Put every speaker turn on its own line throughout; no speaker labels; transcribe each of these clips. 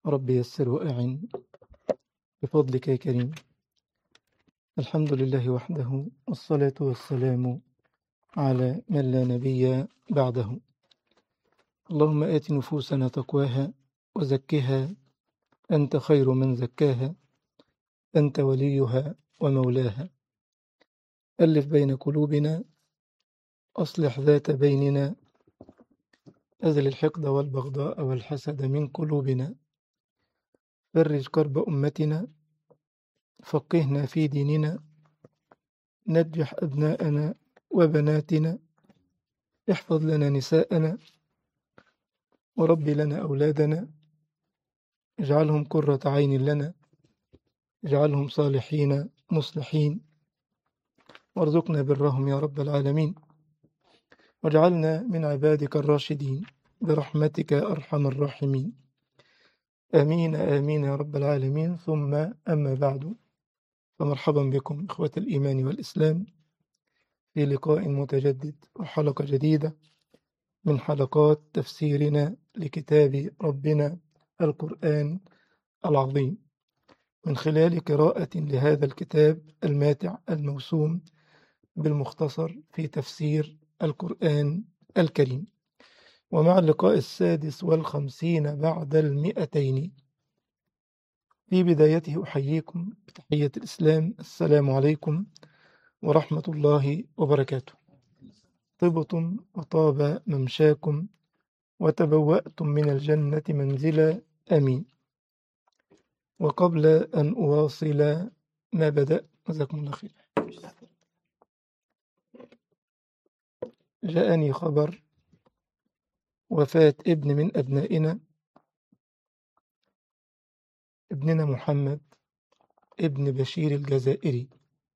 رب يسر وأعن بفضلك يا كريم الحمد لله وحده والصلاة والسلام على من لا نبي بعده اللهم آت نفوسنا تقواها وزكها أنت خير من زكاها أنت وليها ومولاها ألف بين قلوبنا أصلح ذات بيننا أزل الحقد والبغضاء والحسد من قلوبنا فرج كرب أمتنا فقهنا في ديننا نجح أبناءنا وبناتنا احفظ لنا نساءنا ورب لنا أولادنا اجعلهم قرة عين لنا اجعلهم صالحين مصلحين وارزقنا برهم يا رب العالمين واجعلنا من عبادك الراشدين برحمتك يا أرحم الراحمين آمين آمين يا رب العالمين ثم أما بعد فمرحبا بكم إخوة الإيمان والإسلام في لقاء متجدد وحلقة جديدة من حلقات تفسيرنا لكتاب ربنا القرآن العظيم من خلال قراءة لهذا الكتاب الماتع الموسوم بالمختصر في تفسير القرآن الكريم ومع اللقاء السادس والخمسين بعد المئتين في بدايته أحييكم بتحية الإسلام السلام عليكم ورحمة الله وبركاته طبتم وطاب ممشاكم وتبوأتم من الجنة منزلا أمين وقبل أن أواصل ما بدأ جزاكم الله خير جاءني خبر وفاة ابن من أبنائنا ابننا محمد ابن بشير الجزائري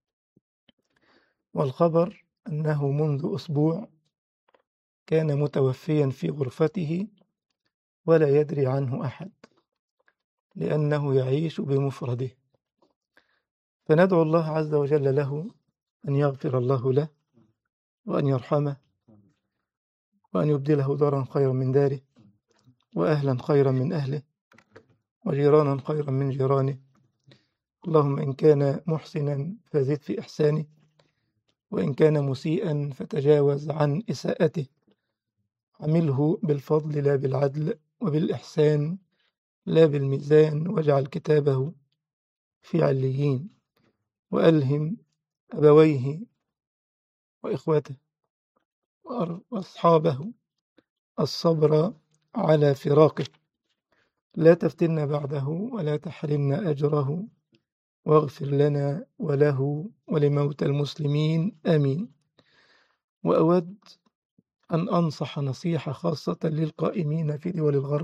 والخبر أنه منذ أسبوع كان متوفيا في غرفته ولا يدري عنه أحد لأنه يعيش بمفرده فندعو الله عز وجل له أن يغفر الله له وأن يرحمه وأن يبدله دارا خيرا من داره وأهلا خيرا من أهله وجيرانا خيرا من جيرانه اللهم إن كان محسنا فزد في إحسانه وإن كان مسيئا فتجاوز عن إساءته عمله بالفضل لا بالعدل وبالإحسان لا بالميزان واجعل كتابه في عليين وألهم أبويه وإخوته وأصحابه الصبر على فراقه لا تفتنا بعده ولا تحرمنا أجره واغفر لنا وله ولموتى المسلمين آمين وأود أن أنصح نصيحة خاصة للقائمين في دول الغرب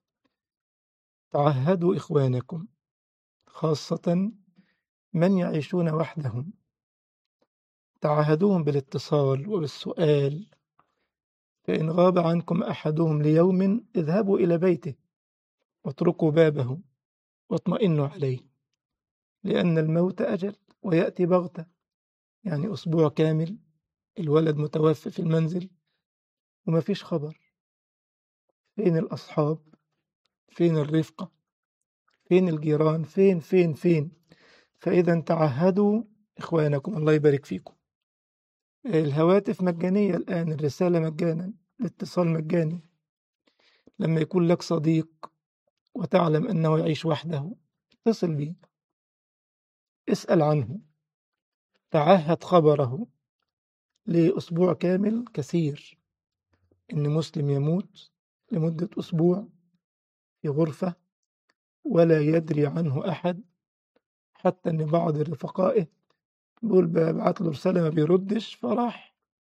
تعهدوا إخوانكم خاصة من يعيشون وحدهم تعهدوهم بالاتصال وبالسؤال فإن غاب عنكم أحدهم ليوم اذهبوا إلى بيته واتركوا بابه واطمئنوا عليه لأن الموت أجل ويأتي بغتة يعني أسبوع كامل الولد متوفى في المنزل وما فيش خبر فين الأصحاب فين الرفقة فين الجيران فين فين فين فإذا تعهدوا إخوانكم الله يبارك فيكم الهواتف مجانية الآن الرسالة مجانا الاتصال مجاني لما يكون لك صديق وتعلم أنه يعيش وحده اتصل به اسأل عنه تعهد خبره لأسبوع كامل كثير إن مسلم يموت لمدة أسبوع في غرفة ولا يدري عنه أحد حتى إن بعض رفقائه بيقول ببعت له رسالة ما بيردش فراح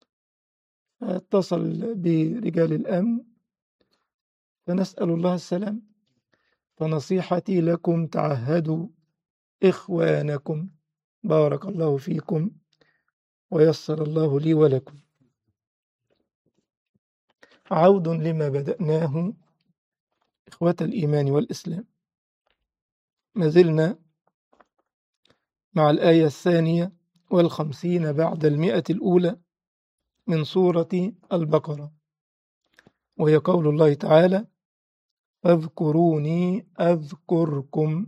اتصل برجال الأمن فنسأل الله السلام فنصيحتي لكم تعهدوا إخوانكم بارك الله فيكم ويسر الله لي ولكم عود لما بدأناه إخوة الإيمان والإسلام ما زلنا مع الآية الثانية والخمسين بعد المئة الأولى من سورة البقرة وهي قول الله تعالى فاذكروني أذكركم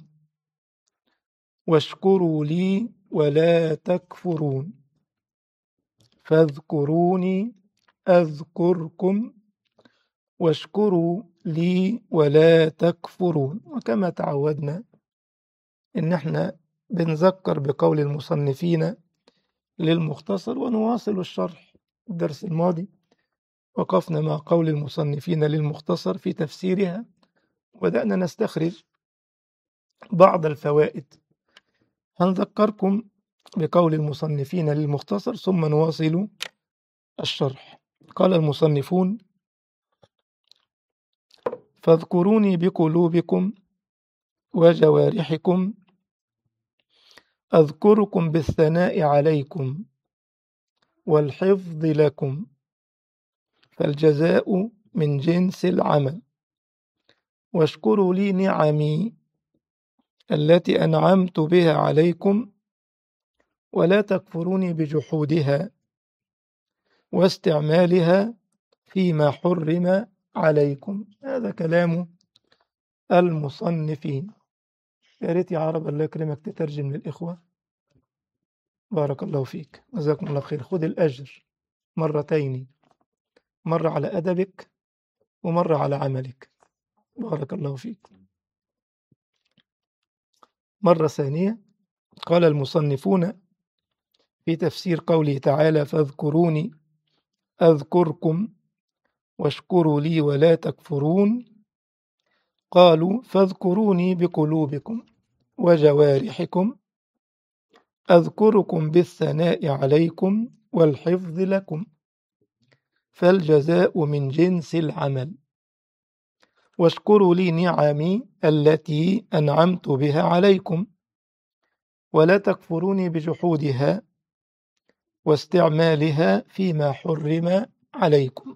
واشكروا لي ولا تكفرون فاذكروني أذكركم واشكروا لي ولا تكفرون وكما تعودنا إن احنا بنذكر بقول المصنفين للمختصر ونواصل الشرح الدرس الماضي وقفنا مع قول المصنفين للمختصر في تفسيرها وبدأنا نستخرج بعض الفوائد هنذكركم بقول المصنفين للمختصر ثم نواصل الشرح قال المصنفون فاذكروني بقلوبكم وجوارحكم أذكركم بالثناء عليكم والحفظ لكم فالجزاء من جنس العمل واشكروا لي نعمي التي أنعمت بها عليكم ولا تكفروني بجحودها واستعمالها فيما حرم عليكم هذا كلام المصنفين يا ريت يا عرب الله يكرمك تترجم للإخوة بارك الله فيك جزاكم الله خير خذ الأجر مرتين مرة على أدبك ومرة على عملك بارك الله فيك مرة ثانية قال المصنفون في تفسير قوله تعالى فاذكروني أذكركم واشكروا لي ولا تكفرون قالوا فاذكروني بقلوبكم وجوارحكم أذكركم بالثناء عليكم والحفظ لكم فالجزاء من جنس العمل واشكروا لي نعمي التي أنعمت بها عليكم ولا تكفروني بجحودها واستعمالها فيما حرم عليكم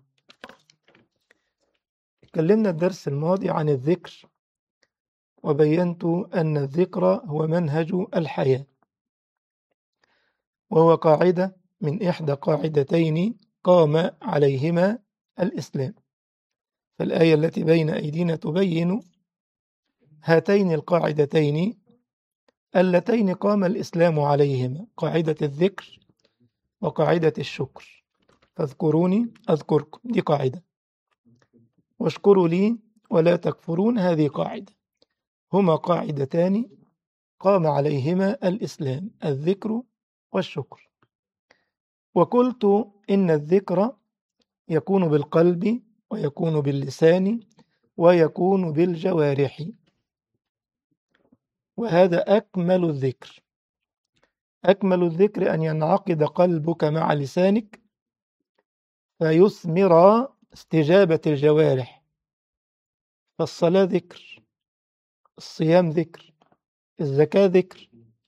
تكلمنا الدرس الماضي عن الذكر وبينت أن الذكر هو منهج الحياة وهو قاعدة من إحدى قاعدتين قام عليهما الإسلام فالآية التي بين أيدينا تبين هاتين القاعدتين اللتين قام الإسلام عليهما قاعدة الذكر وقاعدة الشكر فاذكروني أذكركم دي قاعدة واشكروا لي ولا تكفرون هذه قاعدة هما قاعدتان قام عليهما الإسلام الذكر والشكر وقلت إن الذكر يكون بالقلب ويكون باللسان ويكون بالجوارح وهذا أكمل الذكر أكمل الذكر أن ينعقد قلبك مع لسانك فيثمر استجابة الجوارح فالصلاة ذكر الصيام ذكر الزكاة ذكر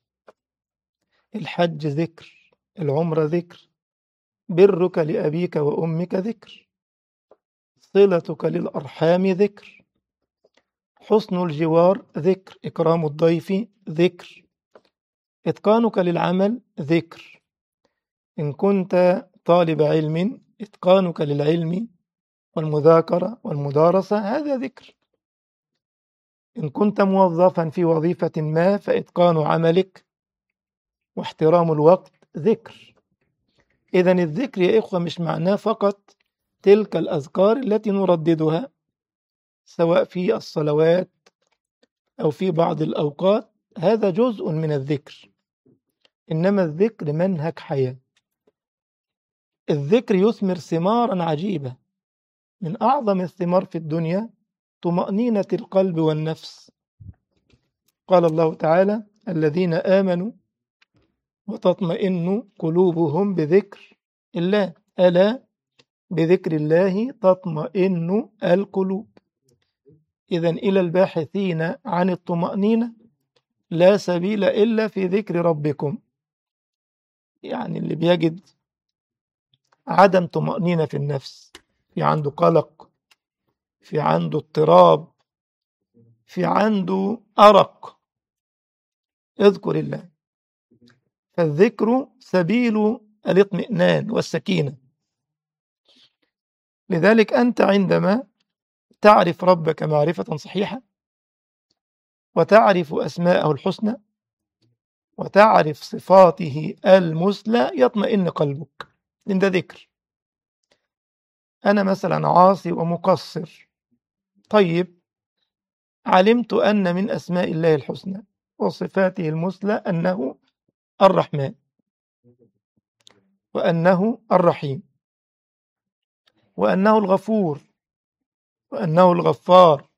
الحج ذكر العمرة ذكر برك لأبيك وأمك ذكر صلتك للأرحام ذكر حسن الجوار ذكر إكرام الضيف ذكر إتقانك للعمل ذكر إن كنت طالب علم إتقانك للعلم والمذاكرة والمدارسة هذا ذكر إن كنت موظفا في وظيفة ما فإتقان عملك واحترام الوقت ذكر إذا الذكر يا إخوة مش معناه فقط تلك الأذكار التي نرددها سواء في الصلوات أو في بعض الأوقات هذا جزء من الذكر إنما الذكر منهج حياة الذكر يثمر ثمارا عجيبة من أعظم الثمار في الدنيا طمأنينة القلب والنفس قال الله تعالى الذين آمنوا وتطمئن قلوبهم بذكر الله ألا بذكر الله تطمئن القلوب إذا إلى الباحثين عن الطمأنينة لا سبيل إلا في ذكر ربكم يعني اللي بيجد عدم طمأنينة في النفس في عنده قلق في عنده اضطراب في عنده أرق اذكر الله فالذكر سبيل الاطمئنان والسكينة لذلك أنت عندما تعرف ربك معرفة صحيحة وتعرف أسماءه الحسنى وتعرف صفاته المثلى يطمئن قلبك لأن ده ذكر أنا مثلا عاصي ومقصر طيب علمت أن من أسماء الله الحسنى وصفاته المثلى أنه الرحمن وأنه الرحيم وأنه الغفور وأنه الغفار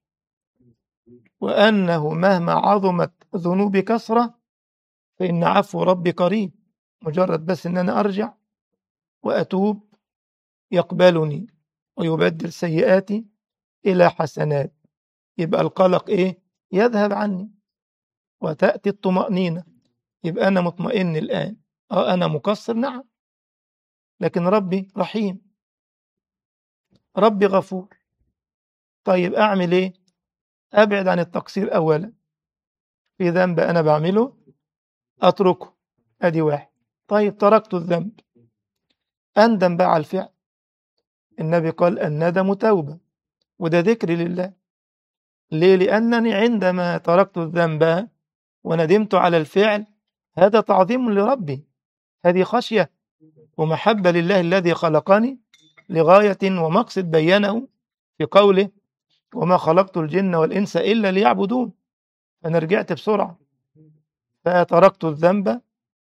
وأنه مهما عظمت ذنوبي كثرة فإن عفو ربي قريب مجرد بس إن أنا أرجع وأتوب يقبلني ويبدل سيئاتي إلى حسنات يبقى القلق إيه؟ يذهب عني وتأتي الطمأنينة يبقى أنا مطمئن الآن أه أنا مقصر نعم لكن ربي رحيم ربي غفور طيب أعمل إيه؟ أبعد عن التقصير أولا في ذنب أنا بعمله أتركه أدي واحد طيب تركت الذنب أندم بقى على الفعل النبي قال الندم توبة وده ذكر لله ليه؟ لأنني عندما تركت الذنب وندمت على الفعل هذا تعظيم لربي هذه خشية ومحبة لله الذي خلقني لغاية ومقصد بينه في قوله وما خلقت الجن والإنس إلا ليعبدون أنا رجعت بسرعة فتركت الذنب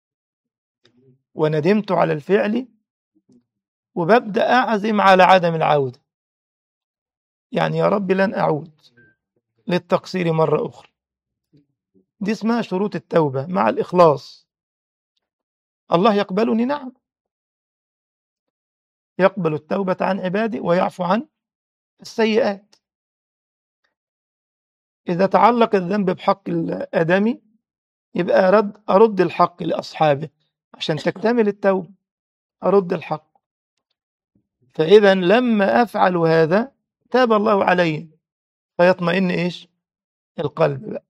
وندمت على الفعل وببدأ أعزم على عدم العودة يعني يا رب لن أعود للتقصير مرة أخرى دي اسمها شروط التوبة مع الإخلاص الله يقبلني نعم يقبل التوبة عن عباده ويعفو عن السيئات إذا تعلق الذنب بحق الآدمي يبقى أرد أرد الحق لأصحابه عشان تكتمل التوبة أرد الحق فإذا لما أفعل هذا تاب الله علي فيطمئن إيش القلب بقى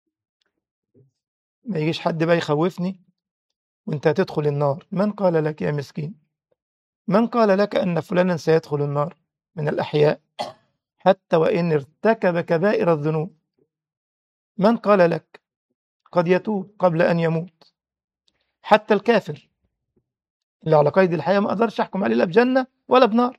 ما يجيش حد بقى يخوفني وانت هتدخل النار من قال لك يا مسكين من قال لك أن فلانا سيدخل النار من الأحياء حتى وإن ارتكب كبائر الذنوب من قال لك قد يتوب قبل أن يموت حتى الكافر اللي على قيد الحياة ما أقدرش أحكم عليه لا بجنة ولا بنار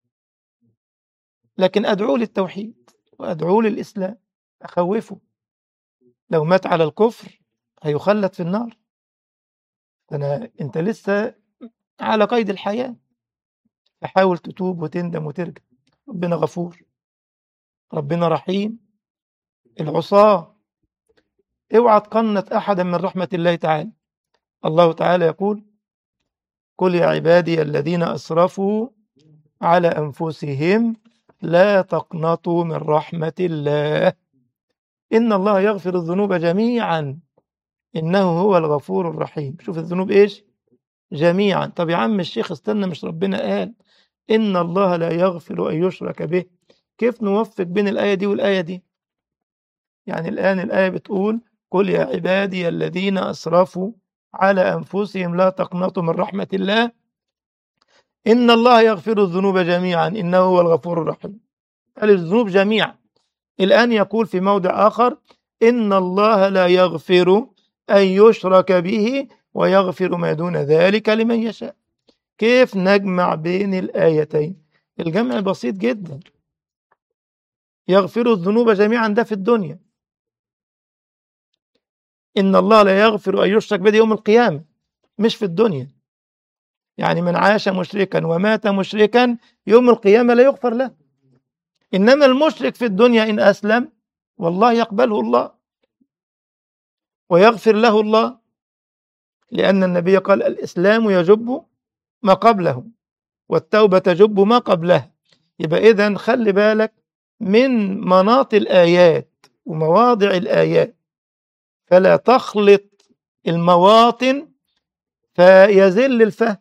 لكن أدعوه للتوحيد وأدعوه للإسلام أخوفه لو مات على الكفر هيخلد في النار أنا أنت لسه على قيد الحياة فحاول تتوب وتندم وترجع ربنا غفور ربنا رحيم العصاة اوعى تقنط أحدا من رحمة الله تعالى الله تعالى يقول قل يا عبادي الذين أسرفوا على أنفسهم لا تقنطوا من رحمة الله إن الله يغفر الذنوب جميعا إنه هو الغفور الرحيم شوف الذنوب إيش جميعا طب يا عم الشيخ استنى مش ربنا قال إن الله لا يغفر أن يشرك به كيف نوفق بين الآية دي والآية دي يعني الآن الآية بتقول قل يا عبادي الذين أسرفوا على أنفسهم لا تقنطوا من رحمة الله إن الله يغفر الذنوب جميعا إنه هو الغفور الرحيم قال الذنوب جميعا الآن يقول في موضع آخر إن الله لا يغفر أن يشرك به ويغفر ما دون ذلك لمن يشاء كيف نجمع بين الآيتين الجمع بسيط جدا يغفر الذنوب جميعا ده في الدنيا إن الله لا يغفر أن يشرك به يوم القيامة مش في الدنيا يعني من عاش مشركا ومات مشركا يوم القيامة لا يغفر له إنما المشرك في الدنيا إن أسلم والله يقبله الله ويغفر له الله لأن النبي قال الإسلام يجب ما قبله والتوبة تجب ما قبلها يبقى إذا خلي بالك من مناط الآيات ومواضع الآيات فلا تخلط المواطن فيزل الفهم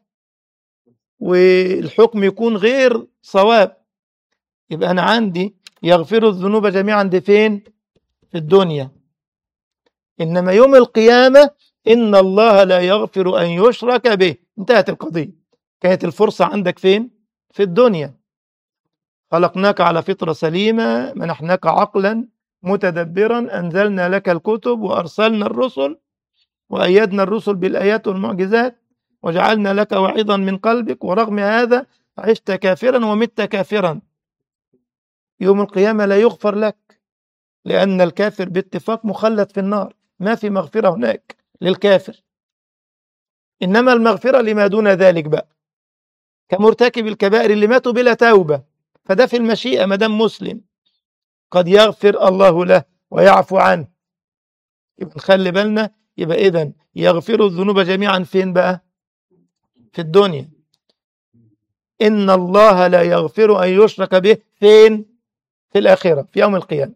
والحكم يكون غير صواب يبقى أنا عندي يغفر الذنوب جميعا دي فين في الدنيا إنما يوم القيامة إن الله لا يغفر أن يشرك به انتهت القضية كانت الفرصة عندك فين في الدنيا خلقناك على فطرة سليمة منحناك عقلا متدبرا أنزلنا لك الكتب وأرسلنا الرسل وأيدنا الرسل بالآيات والمعجزات وجعلنا لك وعظا من قلبك ورغم هذا عشت كافرا ومت كافرا يوم القيامة لا يغفر لك لأن الكافر باتفاق مخلد في النار ما في مغفرة هناك للكافر إنما المغفرة لما دون ذلك بقى كمرتكب الكبائر اللي ماتوا بلا توبة فده في المشيئة ما دام مسلم قد يغفر الله له ويعفو عنه يبقى نخلي بالنا يبقى إذا يغفر الذنوب جميعا فين بقى في الدنيا إن الله لا يغفر أن يشرك به فين في الآخرة في يوم القيامة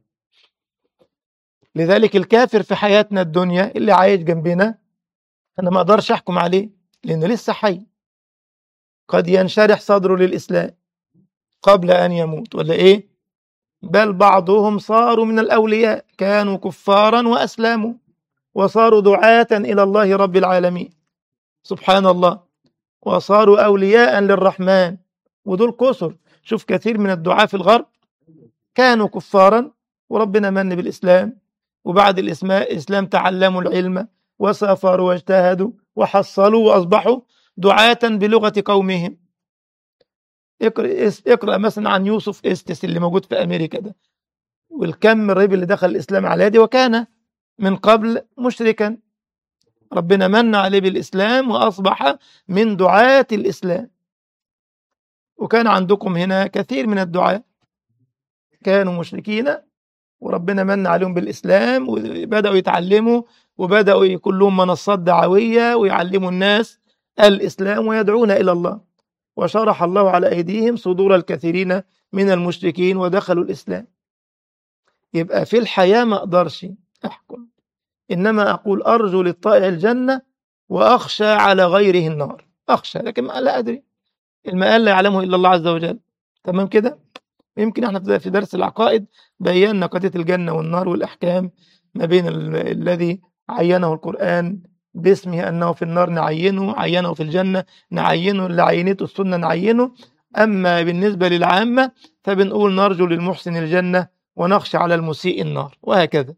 لذلك الكافر في حياتنا الدنيا اللي عايش جنبنا أنا ما أقدرش أحكم عليه لأنه لسه حي قد ينشرح صدره للإسلام قبل أن يموت ولا إيه بل بعضهم صاروا من الأولياء كانوا كفارا وأسلموا وصاروا دعاة إلى الله رب العالمين سبحان الله وصاروا أولياء للرحمن ودول كسر شوف كثير من الدعاة في الغرب كانوا كفارا وربنا من بالإسلام وبعد الإسلام تعلموا العلم وسافروا واجتهدوا وحصلوا وأصبحوا دعاة بلغة قومهم اقرأ, اقرأ مثلا عن يوسف استس اللي موجود في أمريكا ده والكم الرهيب اللي دخل الإسلام على يدي وكان من قبل مشركا ربنا من عليه بالإسلام وأصبح من دعاة الإسلام وكان عندكم هنا كثير من الدعاة كانوا مشركين وربنا من عليهم بالإسلام وبدأوا يتعلموا وبدأوا يكون لهم منصات دعوية ويعلموا الناس الإسلام ويدعون إلى الله وشرح الله على أيديهم صدور الكثيرين من المشركين ودخلوا الإسلام يبقى في الحياة ما أقدرش أحكم إنما أقول أرجو للطائع الجنة وأخشى على غيره النار أخشى لكن ما لا أدري المآل لا يعلمه إلا الله عز وجل تمام كده يمكن احنا في درس العقائد بينا قضية الجنة والنار والأحكام ما بين الذي عينه القرآن باسمه أنه في النار نعينه عينه في الجنة نعينه اللي عينته السنة نعينه أما بالنسبة للعامة فبنقول نرجو للمحسن الجنة ونخشى على المسيء النار وهكذا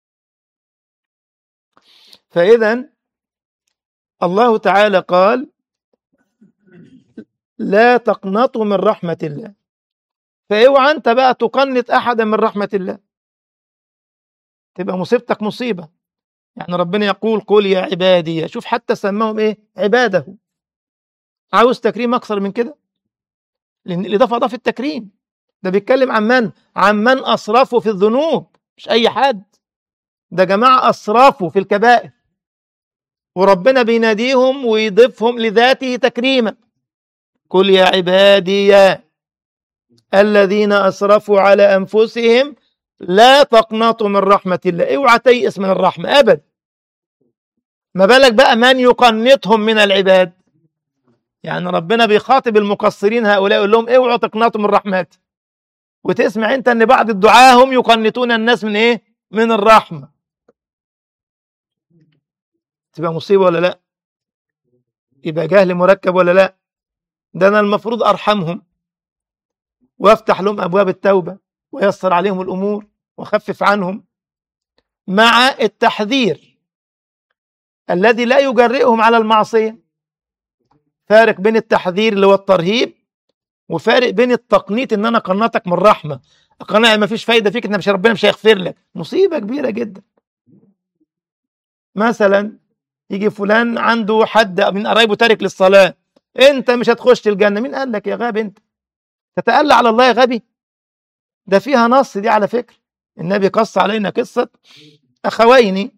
فإذا الله تعالى قال لا تقنطوا من رحمة الله فاوعى انت بقى تقنط احدا من رحمة الله تبقى مصيبتك مصيبة يعني ربنا يقول قل يا عبادي شوف حتى سماهم ايه عباده عاوز تكريم اكثر من كده لان الاضافه اضافه التكريم ده بيتكلم عن من عن من اسرفوا في الذنوب مش اي حد ده جماعه اسرفوا في الكبائر وربنا بيناديهم ويضيفهم لذاته تكريما قل يا عبادي الذين اسرفوا على انفسهم لا تقنطوا من رحمة الله اوعى تيأس من الرحمة أبدا ما بالك بقى من يقنطهم من العباد يعني ربنا بيخاطب المقصرين هؤلاء يقول لهم اوعوا تقنطوا من رحمتي وتسمع انت ان بعض الدعاة هم يقنطون الناس من ايه من الرحمة تبقى مصيبة ولا لا يبقى جهل مركب ولا لا ده انا المفروض ارحمهم وافتح لهم ابواب التوبه ويسر عليهم الامور وخفف عنهم مع التحذير الذي لا يجرئهم على المعصيه فارق بين التحذير اللي هو الترهيب وفارق بين التقنيط ان انا قنطك من رحمه قناعه ما فيش فايده فيك ان مش ربنا مش هيغفر لك مصيبه كبيره جدا مثلا يجي فلان عنده حد من قرايبه تارك للصلاه انت مش هتخش الجنه مين قال لك يا غبي انت تتألى على الله يا غبي ده فيها نص دي على فكرة النبي قص علينا قصة أخوين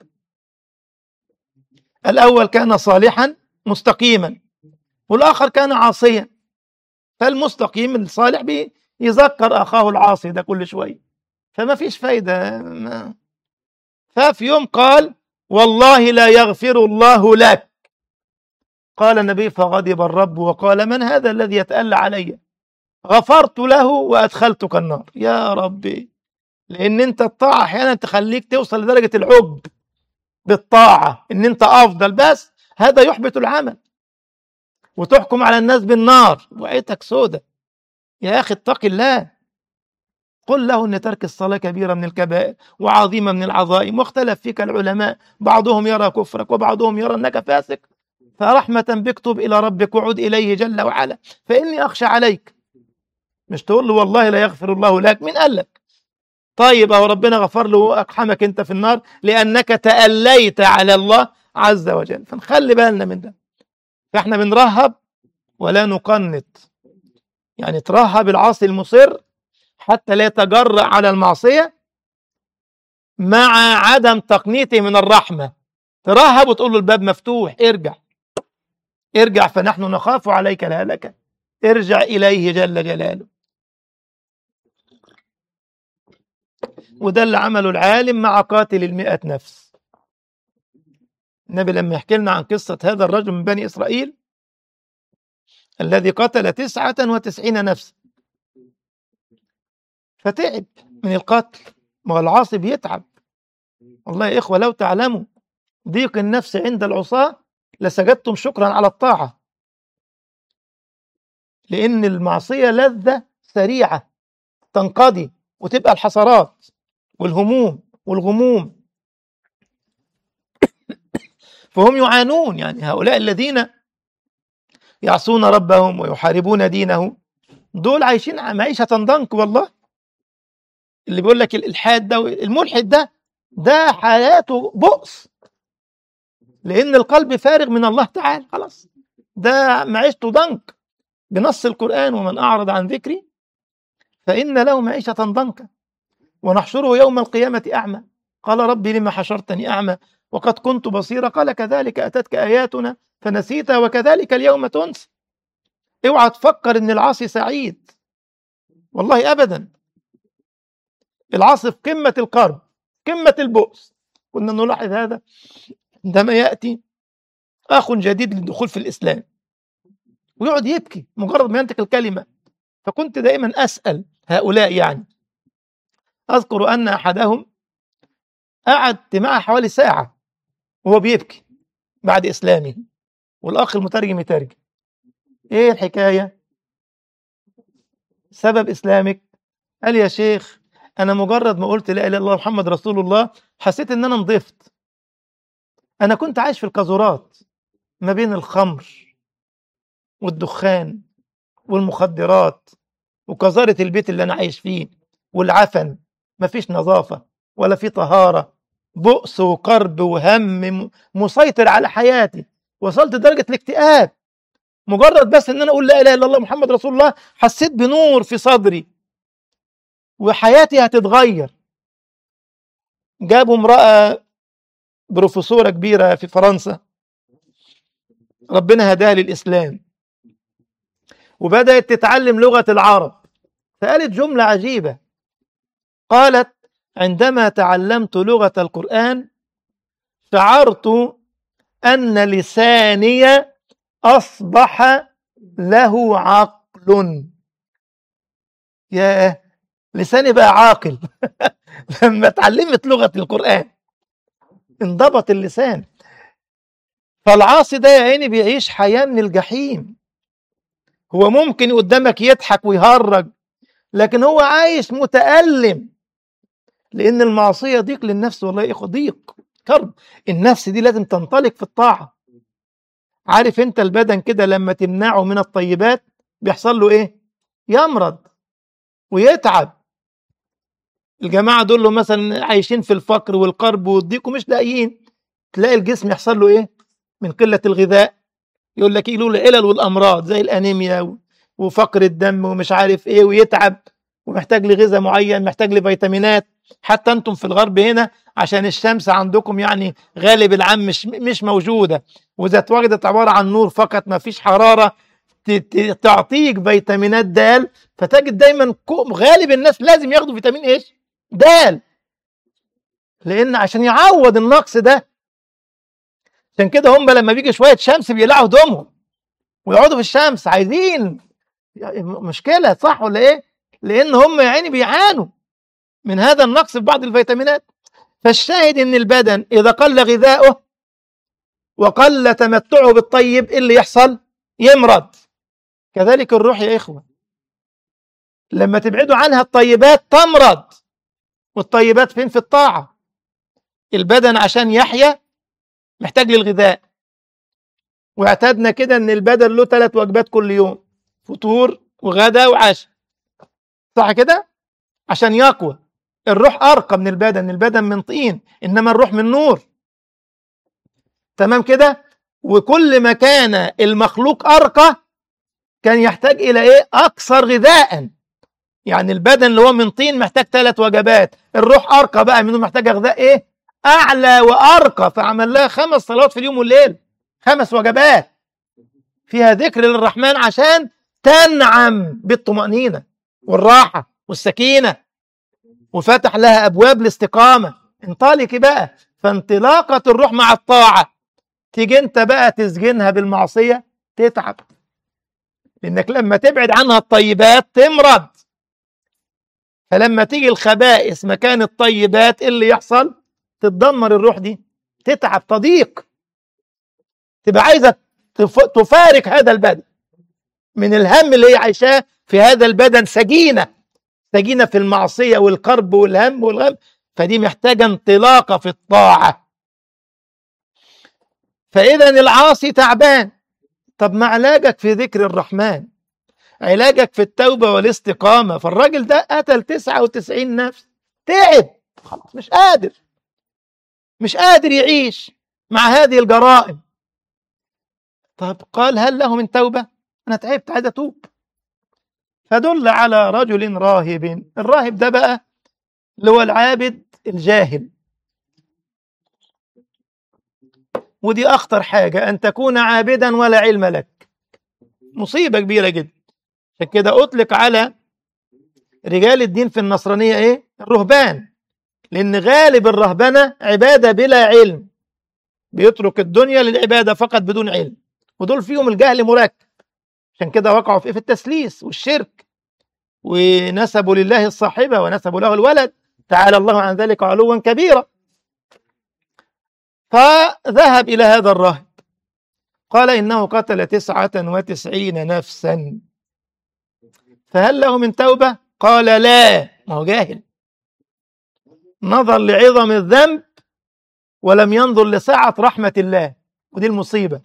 الأول كان صالحا مستقيما والآخر كان عاصيا فالمستقيم الصالح بيذكر أخاه العاصي ده كل شوية فما فيش فايدة ما ففي يوم قال والله لا يغفر الله لك قال النبي فغضب الرب وقال من هذا الذي يتألى علي غفرت له وادخلتك النار يا ربي لان انت الطاعه احيانا تخليك توصل لدرجه العب بالطاعه ان انت افضل بس هذا يحبط العمل وتحكم على الناس بالنار وعيتك سودة يا اخي اتق الله قل له ان ترك الصلاه كبيره من الكبائر وعظيمه من العظائم واختلف فيك العلماء بعضهم يرى كفرك وبعضهم يرى انك فاسق فرحمه بك تب الى ربك وعد اليه جل وعلا فاني اخشى عليك مش تقول له والله لا يغفر الله لك مين قال لك طيب اهو ربنا غفر له واقحمك انت في النار لانك تأليت على الله عز وجل فنخلي بالنا من ده فاحنا بنرهب ولا نقنط يعني ترهب العاصي المصر حتى لا يتجرأ على المعصية مع عدم تقنيته من الرحمة ترهب وتقول له الباب مفتوح ارجع ارجع فنحن نخاف عليك الهلكة ارجع إليه جل جلاله وده اللي عمله العالم مع قاتل المئة نفس النبي لما يحكي لنا عن قصة هذا الرجل من بني إسرائيل الذي قتل تسعة وتسعين نفسا فتعب من القتل ما هو العاصي بيتعب والله يا إخوة لو تعلموا ضيق النفس عند العصاة لسجدتم شكرا على الطاعة لأن المعصية لذة سريعة تنقضي وتبقى الحسرات والهموم والغموم فهم يعانون يعني هؤلاء الذين يعصون ربهم ويحاربون دينه دول عايشين معيشة ضنك والله اللي بيقول لك الإلحاد ده الملحد ده ده حياته بؤس لأن القلب فارغ من الله تعالى خلاص ده معيشته ضنك بنص القرآن ومن أعرض عن ذكري فإن له معيشة ضنكا ونحشره يوم القيامة أعمى قال ربي لما حشرتني أعمى وقد كنت بصيرا قال كذلك أتتك آياتنا فنسيتها وكذلك اليوم تنسى اوعى تفكر ان العاصي سعيد والله ابدا العاصي في قمه القرب قمه البؤس كنا نلاحظ هذا عندما ياتي اخ جديد للدخول في الاسلام ويقعد يبكي مجرد ما ينطق الكلمه فكنت دائما اسال هؤلاء يعني اذكر ان احدهم قعدت معه حوالي ساعه وهو بيبكي بعد اسلامه والاخ المترجم يترجم ايه الحكايه سبب اسلامك قال يا شيخ انا مجرد ما قلت لا اله الا الله محمد رسول الله حسيت ان انا نضفت انا كنت عايش في القاذورات ما بين الخمر والدخان والمخدرات وقذارة البيت اللي انا عايش فيه والعفن مفيش نظافة ولا في طهارة بؤس وقرب وهم مسيطر على حياتي وصلت لدرجة الاكتئاب مجرد بس ان انا اقول لا اله الا الله محمد رسول الله حسيت بنور في صدري وحياتي هتتغير جابوا امرأة بروفيسورة كبيرة في فرنسا ربنا هداها للإسلام وبدأت تتعلم لغة العرب فقالت جملة عجيبة قالت عندما تعلمت لغة القرآن شعرت أن لساني أصبح له عقل ياه لساني بقى عاقل لما اتعلمت لغة القرآن انضبط اللسان فالعاصي ده يا عيني بيعيش حياة من الجحيم هو ممكن قدامك يضحك ويهرج لكن هو عايش متألم لأن المعصية ضيق للنفس والله يا إخوة ضيق كرب النفس دي لازم تنطلق في الطاعة عارف انت البدن كده لما تمنعه من الطيبات بيحصل له ايه يمرض ويتعب الجماعة دول له مثلا عايشين في الفقر والقرب والضيق ومش لاقيين تلاقي الجسم يحصل له ايه من قلة الغذاء يقول لك يقولوا العلل والامراض زي الانيميا وفقر الدم ومش عارف ايه ويتعب ومحتاج لغذاء معين محتاج لفيتامينات حتى انتم في الغرب هنا عشان الشمس عندكم يعني غالب العام مش مش موجوده واذا اتوجدت عباره عن نور فقط ما فيش حراره تعطيك فيتامينات د فتجد دايما غالب الناس لازم ياخدوا فيتامين ايش؟ د لان عشان يعوض النقص ده عشان كده هم لما بيجي شويه شمس بيقلعوا هدومهم ويقعدوا في الشمس عايزين مشكله صح ولا ايه؟ لان هم يا عيني بيعانوا من هذا النقص في بعض الفيتامينات فالشاهد ان البدن اذا قل غذاؤه وقل تمتعه بالطيب ايه اللي يحصل يمرض كذلك الروح يا اخوه لما تبعدوا عنها الطيبات تمرض والطيبات فين في الطاعة البدن عشان يحيا محتاج للغذاء واعتدنا كده ان البدن له ثلاث وجبات كل يوم فطور وغدا وعشاء صح كده عشان يقوى الروح ارقى من البدن البدن من طين انما الروح من نور تمام كده وكل ما كان المخلوق ارقى كان يحتاج الى ايه اكثر غذاء يعني البدن اللي هو من طين محتاج ثلاث وجبات الروح ارقى بقى منه محتاج غذاء ايه اعلى وارقى فعمل لها خمس صلوات في اليوم والليل خمس وجبات فيها ذكر للرحمن عشان تنعم بالطمأنينة والراحة والسكينة وفتح لها أبواب الاستقامة انطلقي بقى فانطلاقة الروح مع الطاعة تيجي انت بقى تسجنها بالمعصية تتعب لانك لما تبعد عنها الطيبات تمرض فلما تيجي الخبائث مكان الطيبات إيه اللي يحصل تتدمر الروح دي تتعب تضيق تبقى عايزة تف- تفارق هذا البدن من الهم اللي هي عايشاه في هذا البدن سجينة سجينة في المعصية والكرب والهم والغم فدي محتاجة انطلاقة في الطاعة فإذا العاصي تعبان طب ما علاجك في ذكر الرحمن علاجك في التوبة والاستقامة فالراجل ده قتل 99 نفس تعب خلاص مش قادر مش قادر يعيش مع هذه الجرائم طب قال هل له من توبة أنا تعبت عايز أتوب فدل على رجل راهب الراهب ده بقى اللي هو العابد الجاهل ودي أخطر حاجة أن تكون عابدا ولا علم لك مصيبة كبيرة جدا عشان كده أطلق على رجال الدين في النصرانية إيه؟ الرهبان لأن غالب الرهبنة عبادة بلا علم بيترك الدنيا للعبادة فقط بدون علم ودول فيهم الجهل مركب عشان كده وقعوا في إيه؟ في التسليس والشرك ونسبوا لله الصاحبة ونسبوا له الولد تعالى الله عن ذلك علوا كبيرا فذهب إلى هذا الراهب قال إنه قتل تسعة وتسعين نفسا فهل له من توبة قال لا ما هو جاهل نظر لعظم الذنب ولم ينظر لسعة رحمة الله ودي المصيبة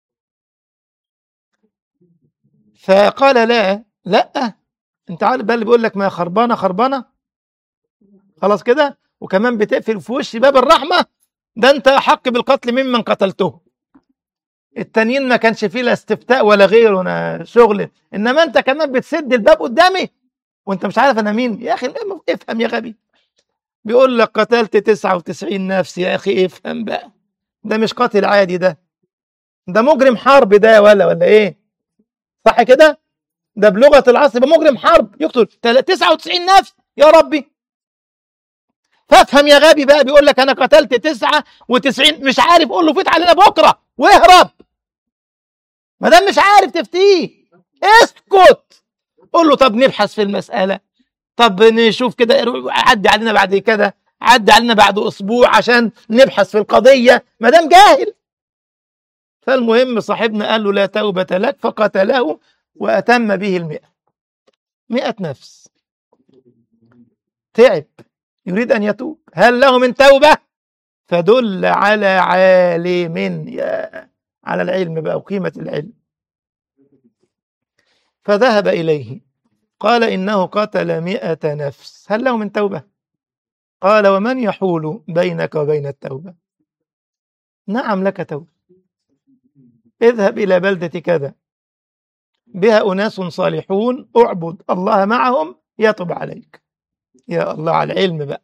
فقال لا لا انت عارف بقى اللي بيقول لك ما خربانه خربانه خلاص كده وكمان بتقفل في وش باب الرحمه ده انت احق بالقتل ممن قتلته التانيين ما كانش فيه لا استفتاء ولا غيره ولا شغل انما انت كمان بتسد الباب قدامي وانت مش عارف انا مين يا اخي افهم يا غبي بيقول لك قتلت 99 نفس يا اخي افهم بقى ده مش قاتل عادي ده ده مجرم حرب ده ولا ولا ايه صح كده ده بلغه العصر يبقى مجرم حرب يقتل 99 نفس يا ربي فافهم يا غبي بقى بيقول لك انا قتلت 99 مش عارف قول له فيت علينا بكره واهرب ما دام مش عارف تفتيه اسكت قول له طب نبحث في المساله طب نشوف كده عدي علينا بعد كده عدي علينا بعد اسبوع عشان نبحث في القضيه ما دام جاهل فالمهم صاحبنا قال له لا توبة لك فقتله وأتم به المئة مئة نفس تعب يريد أن يتوب هل له من توبة فدل على عالم يا على العلم بقى وقيمة العلم فذهب إليه قال إنه قتل مئة نفس هل له من توبة قال ومن يحول بينك وبين التوبة نعم لك توبة اذهب إلى بلدة كذا بها أناس صالحون اعبد الله معهم يتوب عليك يا الله على العلم بقى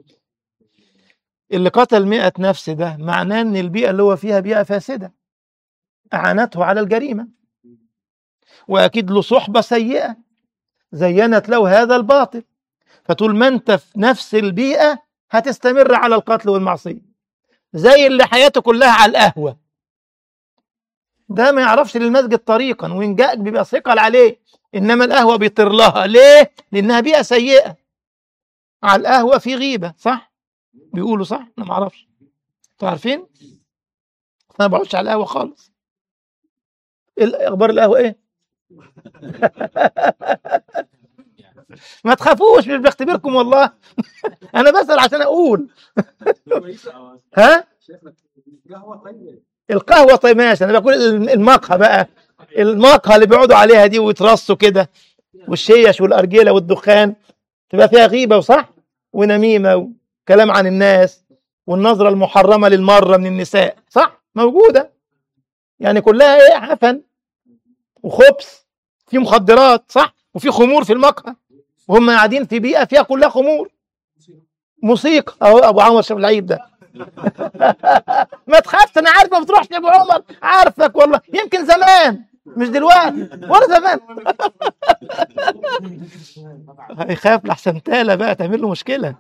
اللي قتل مئة نفس ده معناه ان البيئة اللي هو فيها بيئة فاسدة أعانته على الجريمة وأكيد له صحبة سيئة زينت له هذا الباطل فطول ما أنت في نفس البيئة هتستمر على القتل والمعصية زي اللي حياته كلها على القهوة ده ما يعرفش للمسجد طريقا وإن جاء بيبقى ثقل عليه إنما القهوة بيطير لها ليه؟ لأنها بيئة سيئة على القهوة في غيبة صح؟ بيقولوا صح؟ أنا ما أعرفش أنتوا عارفين؟ أنا ما بقعدش على القهوة خالص إيه أخبار القهوة إيه؟ ما تخافوش مش بختبركم والله انا بسأل عشان اقول ها القهوة طيب ماشي انا بقول المقهى بقى المقهى اللي بيقعدوا عليها دي ويترصوا كده والشيش والارجيله والدخان تبقى فيها غيبه وصح ونميمه وكلام عن الناس والنظره المحرمه للمره من النساء صح موجوده يعني كلها ايه عفن وخبث في مخدرات صح وفي خمور في المقهى وهم قاعدين في بيئه فيها كلها خمور موسيقى اهو ابو عمر شاف العيب ده ما تخافش انا عارف ما بتروحش يا ابو عمر عارفك والله يمكن زمان مش دلوقتي ولا زمان هيخاف لحسن تاله بقى تعمل له مشكله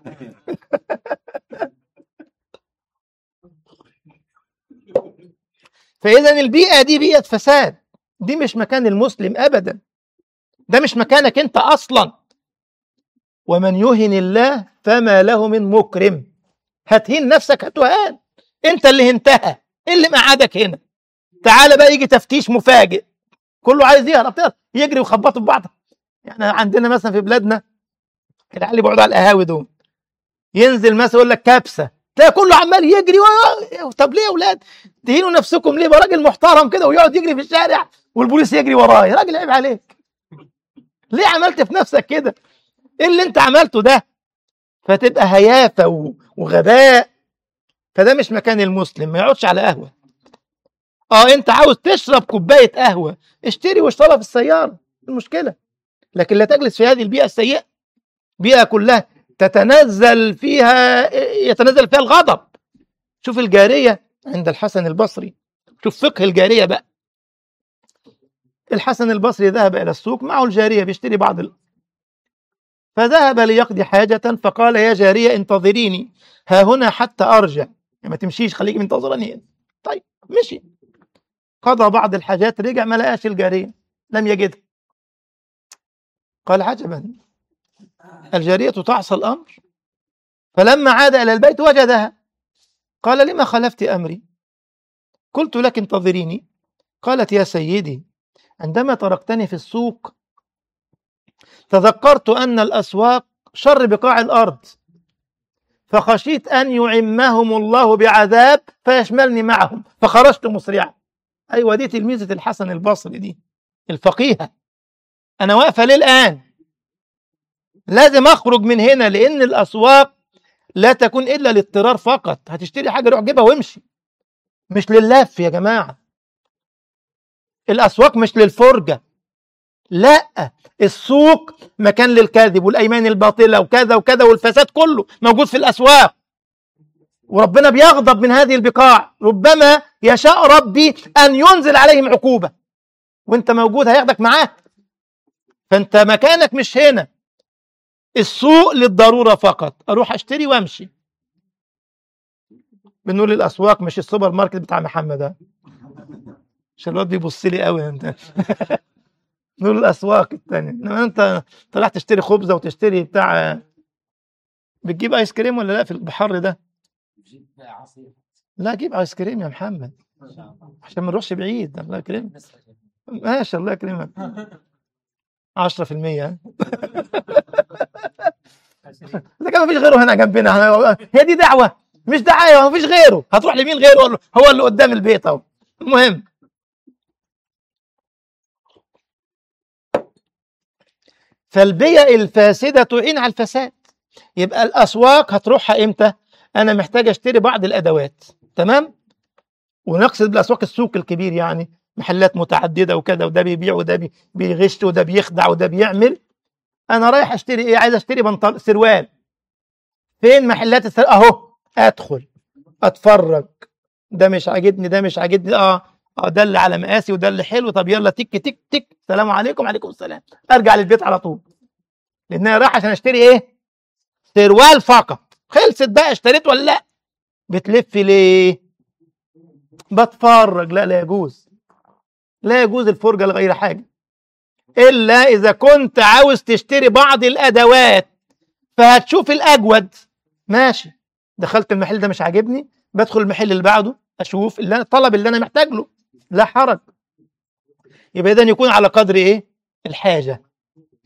فاذا البيئه دي بيئه فساد دي مش مكان المسلم ابدا ده مش مكانك انت اصلا ومن يهن الله فما له من مكرم هتهين نفسك هتهان انت اللي هنتها إيه اللي مقعدك هنا تعالى بقى يجي تفتيش مفاجئ كله عايز يهرب تهرب يجري ويخبطوا في بعض يعني عندنا مثلا في بلادنا العيال اللي بيقعدوا على القهاوي دول ينزل مثلا يقول لك كبسه تلاقي كله عمال يجري و... طب ليه يا اولاد تهينوا نفسكم ليه راجل محترم كده ويقعد يجري في الشارع والبوليس يجري وراه يا راجل عيب عليك ليه عملت في نفسك كده ايه اللي انت عملته ده فتبقى هيافه و... وغباء فده مش مكان المسلم ما يقعدش على قهوه اه انت عاوز تشرب كوبايه قهوه اشتري واشربها في السياره المشكله لكن لا تجلس في هذه البيئه السيئه بيئه كلها تتنزل فيها يتنزل فيها الغضب شوف الجاريه عند الحسن البصري شوف فقه الجاريه بقى الحسن البصري ذهب الى السوق معه الجاريه بيشتري بعض ال... فذهب ليقضي حاجة فقال يا جارية انتظريني ها هنا حتى أرجع ما تمشيش خليك منتظرني هنا طيب مشي قضى بعض الحاجات رجع ما لقاش الجارية لم يجدها قال عجبا الجارية تعصى الأمر فلما عاد إلى البيت وجدها قال لما خلفت أمري قلت لك انتظريني قالت يا سيدي عندما تركتني في السوق تذكرت أن الأسواق شر بقاع الأرض فخشيت أن يعمهم الله بعذاب فيشملني معهم فخرجت مسرعا أيوة دي تلميذة الحسن البصري دي الفقيهة أنا واقفة ليه الآن لازم أخرج من هنا لأن الأسواق لا تكون إلا للاضطرار فقط هتشتري حاجة روح جيبها وامشي مش لللف يا جماعة الأسواق مش للفرجة لا السوق مكان للكذب والايمان الباطله وكذا وكذا والفساد كله موجود في الاسواق وربنا بيغضب من هذه البقاع ربما يشاء ربي ان ينزل عليهم عقوبه وانت موجود هياخدك معاه فانت مكانك مش هنا السوق للضروره فقط اروح اشتري وامشي بنقول الاسواق مش السوبر ماركت بتاع محمد ده عشان الواد بيبص لي قوي انت نقول الاسواق الثانيه انما انت طلعت تشتري خبزه وتشتري بتاع بتجيب ايس كريم ولا لا في البحر ده لا جيب ايس كريم يا محمد عشان ما نروحش بعيد الله يكرمك ماشي الله يكرمك 10% لكن ما فيش غيره هنا جنبنا هي دي دعوه مش دعايه ما فيش غيره هتروح لمين غيره هو اللي قدام البيت اهو المهم فالبيئة الفاسدة تعين على الفساد يبقى الأسواق هتروحها إمتى؟ أنا محتاج أشتري بعض الأدوات تمام؟ ونقصد بالأسواق السوق الكبير يعني محلات متعددة وكذا وده بيبيع وده بيغش وده بيخدع وده بيعمل أنا رايح أشتري إيه؟ عايز أشتري بنطل سروال فين محلات السروال؟ أهو أدخل أتفرج ده مش عاجبني ده مش عاجبني آه اه ده اللي على مقاسي وده اللي حلو طب يلا تك تك تك السلام عليكم عليكم السلام ارجع للبيت على طول لان انا رايح عشان اشتري ايه سروال فقط خلصت بقى اشتريت ولا لا بتلف ليه بتفرج لا لا يجوز لا يجوز الفرجه لغير حاجه الا اذا كنت عاوز تشتري بعض الادوات فهتشوف الاجود ماشي دخلت المحل ده مش عاجبني بدخل المحل اللي بعده اشوف اللي انا الطلب اللي انا محتاج له لا حرج يبقى اذا يكون على قدر ايه الحاجه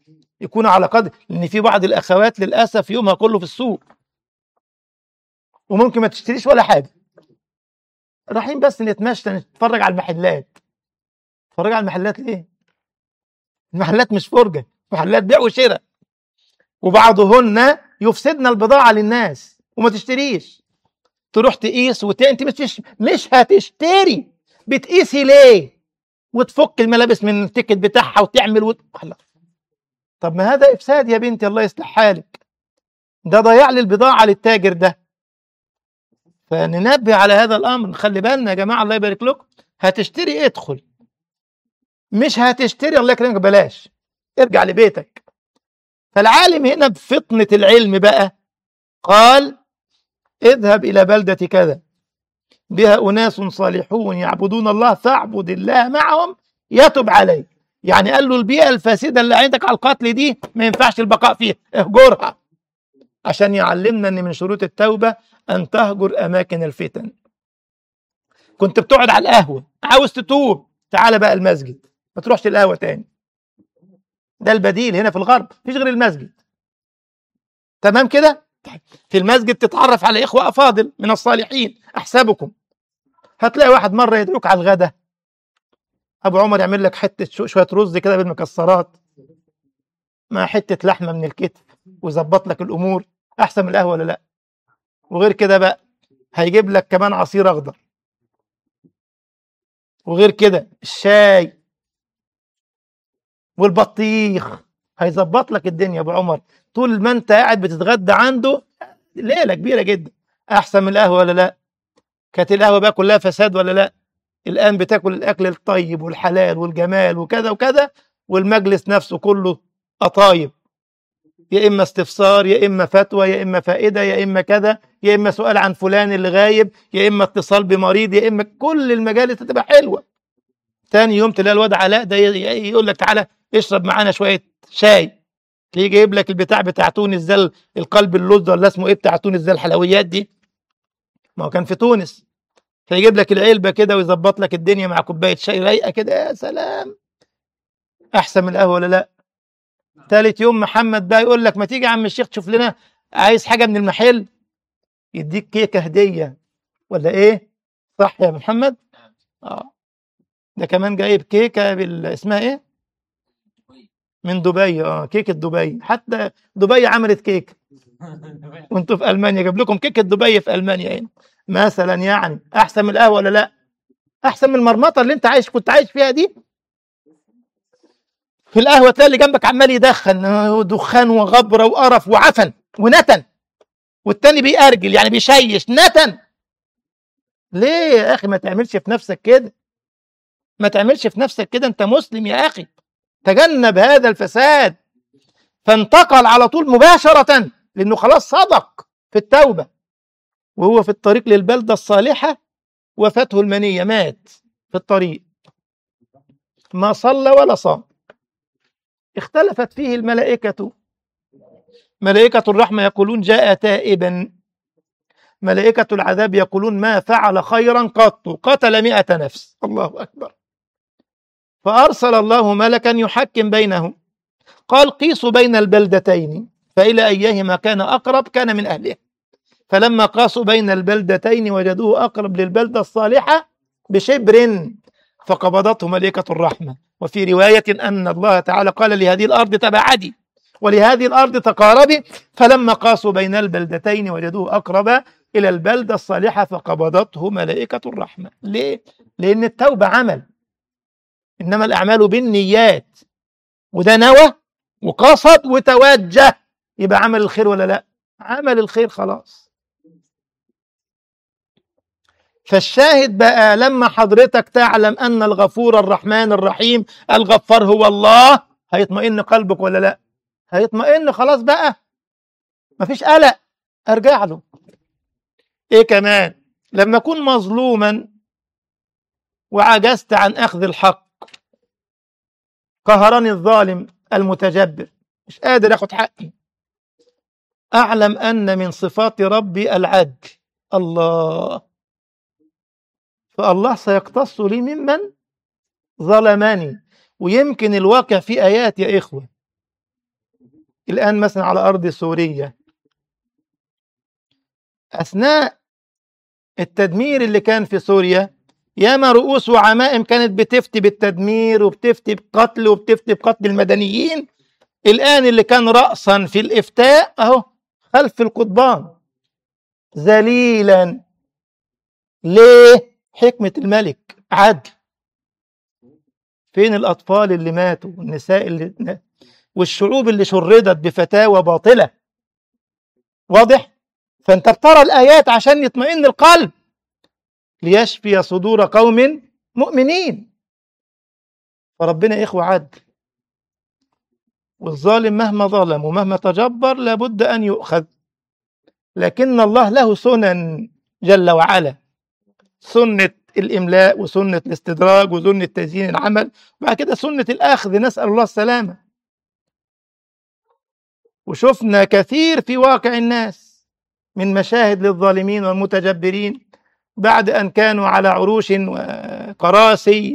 يكون على قدر لان في بعض الاخوات للاسف يومها كله في السوق وممكن ما تشتريش ولا حاجه رايحين بس نتمشى نتفرج على المحلات نتفرج على المحلات ليه المحلات مش فرجه محلات بيع وشراء وبعضهن يفسدن البضاعه للناس وما تشتريش تروح تقيس وت... انت مش مش هتشتري بتقيسي ليه وتفك الملابس من التيكت بتاعها وتعمل وت... الله. طب ما هذا افساد يا بنتي الله يصلح حالك ده ضياع لي البضاعه للتاجر ده فننبه على هذا الامر نخلي بالنا يا جماعه الله يبارك لكم هتشتري ادخل مش هتشتري الله يكرمك بلاش ارجع لبيتك فالعالم هنا بفطنة العلم بقى قال اذهب إلى بلدة كذا بها أناس صالحون يعبدون الله فاعبد الله معهم يتب عليك يعني قال له البيئة الفاسدة اللي عندك على القتل دي ما ينفعش البقاء فيها اهجرها عشان يعلمنا ان من شروط التوبة ان تهجر اماكن الفتن كنت بتقعد على القهوة عاوز تتوب تعال بقى المسجد ما تروحش القهوة تاني ده البديل هنا في الغرب مفيش غير المسجد تمام كده في المسجد تتعرف على إخوة أفاضل من الصالحين أحسبكم هتلاقي واحد مرة يدعوك على الغدا أبو عمر يعمل لك حتة شوية رز كده بالمكسرات مع حتة لحمة من الكتف ويظبط لك الأمور أحسن من القهوة ولا لأ وغير كده بقى هيجيب لك كمان عصير أخضر وغير كده الشاي والبطيخ هيظبط لك الدنيا يا ابو عمر طول ما انت قاعد بتتغدى عنده ليله كبيره جدا احسن من القهوه ولا لا كانت القهوه بقى كلها فساد ولا لا الان بتاكل الاكل الطيب والحلال والجمال وكذا وكذا والمجلس نفسه كله قطايب يا اما استفسار يا اما فتوى يا اما فائده يا اما كذا يا اما سؤال عن فلان اللي غايب يا اما اتصال بمريض يا اما كل المجالس هتبقى حلوه تاني يوم تلاقي الواد علاء ده يقول لك تعالى اشرب معانا شويه شاي تلاقيه جايب لك البتاع بتاع تونس ده القلب اللوز ولا اسمه ايه بتاع تونس ده الحلويات دي ما هو كان في تونس فيجيب لك العلبه كده ويظبط لك الدنيا مع كوبايه شاي رايقه كده يا سلام احسن من القهوه ولا لا ثالث يوم محمد بقى يقول لك ما تيجي يا عم الشيخ تشوف لنا عايز حاجه من المحل يديك كيكه هديه ولا ايه صح يا محمد اه ده كمان جايب كيكه بال... اسمها ايه من دبي اه كيكه دبي حتى دبي عملت كيك وانتوا في المانيا جاب لكم كيكه دبي في المانيا هنا مثلا يعني احسن من القهوه ولا لا احسن من المرمطه اللي انت عايش كنت عايش فيها دي في القهوه تلاقي اللي جنبك عمال يدخن دخان وغبره وقرف وعفن ونتن والتاني بيأرجل يعني بيشيش نتن ليه يا اخي ما تعملش في نفسك كده ما تعملش في نفسك كده انت مسلم يا اخي تجنب هذا الفساد فانتقل على طول مباشرة لأنه خلاص صدق في التوبة وهو في الطريق للبلدة الصالحة وفاته المنية مات في الطريق ما صلى ولا صام اختلفت فيه الملائكة ملائكة الرحمة يقولون جاء تائبا ملائكة العذاب يقولون ما فعل خيرا قط قتل مئة نفس الله أكبر فأرسل الله ملكا يحكم بينهم قال قيسوا بين البلدتين فإلى أيهما كان أقرب كان من أهله فلما قاسوا بين البلدتين وجدوه أقرب للبلدة الصالحة بشبر فقبضته ملائكة الرحمة وفي رواية أن الله تعالى قال لهذه الأرض تباعدي ولهذه الأرض تقاربي فلما قاسوا بين البلدتين وجدوه أقرب إلى البلدة الصالحة فقبضته ملائكة الرحمة ليه؟ لأن التوبة عمل إنما الأعمال بالنيات وده نوى وقصد وتوجه يبقى عمل الخير ولا لا عمل الخير خلاص فالشاهد بقى لما حضرتك تعلم أن الغفور الرحمن الرحيم الغفار هو الله هيطمئن قلبك ولا لا هيطمئن خلاص بقى مفيش قلق ارجع له ايه كمان لما اكون مظلوما وعجزت عن اخذ الحق قهرني الظالم المتجبر مش قادر اخد حقي اعلم ان من صفات ربي العدل الله فالله سيقتص لي ممن ظلمني ويمكن الواقع في ايات يا اخوه الآن مثلا على أرض سوريا أثناء التدمير اللي كان في سوريا ياما رؤوس وعمائم كانت بتفتي بالتدمير وبتفتي بقتل وبتفتي بقتل المدنيين الآن اللي كان رأسا في الإفتاء أهو خلف القضبان ذليلا ليه حكمة الملك عدل فين الأطفال اللي ماتوا والنساء اللي والشعوب اللي شردت بفتاوى باطلة واضح فأنت بترى الآيات عشان يطمئن القلب ليشفي صدور قوم مؤمنين فربنا يا إخوة عدل والظالم مهما ظلم ومهما تجبر لابد أن يؤخذ لكن الله له سنن جل وعلا سنة الإملاء وسنة الاستدراج وسنة تزيين العمل وبعد كده سنة الأخذ نسأل الله السلامة وشفنا كثير في واقع الناس من مشاهد للظالمين والمتجبرين بعد أن كانوا على عروش وقراسي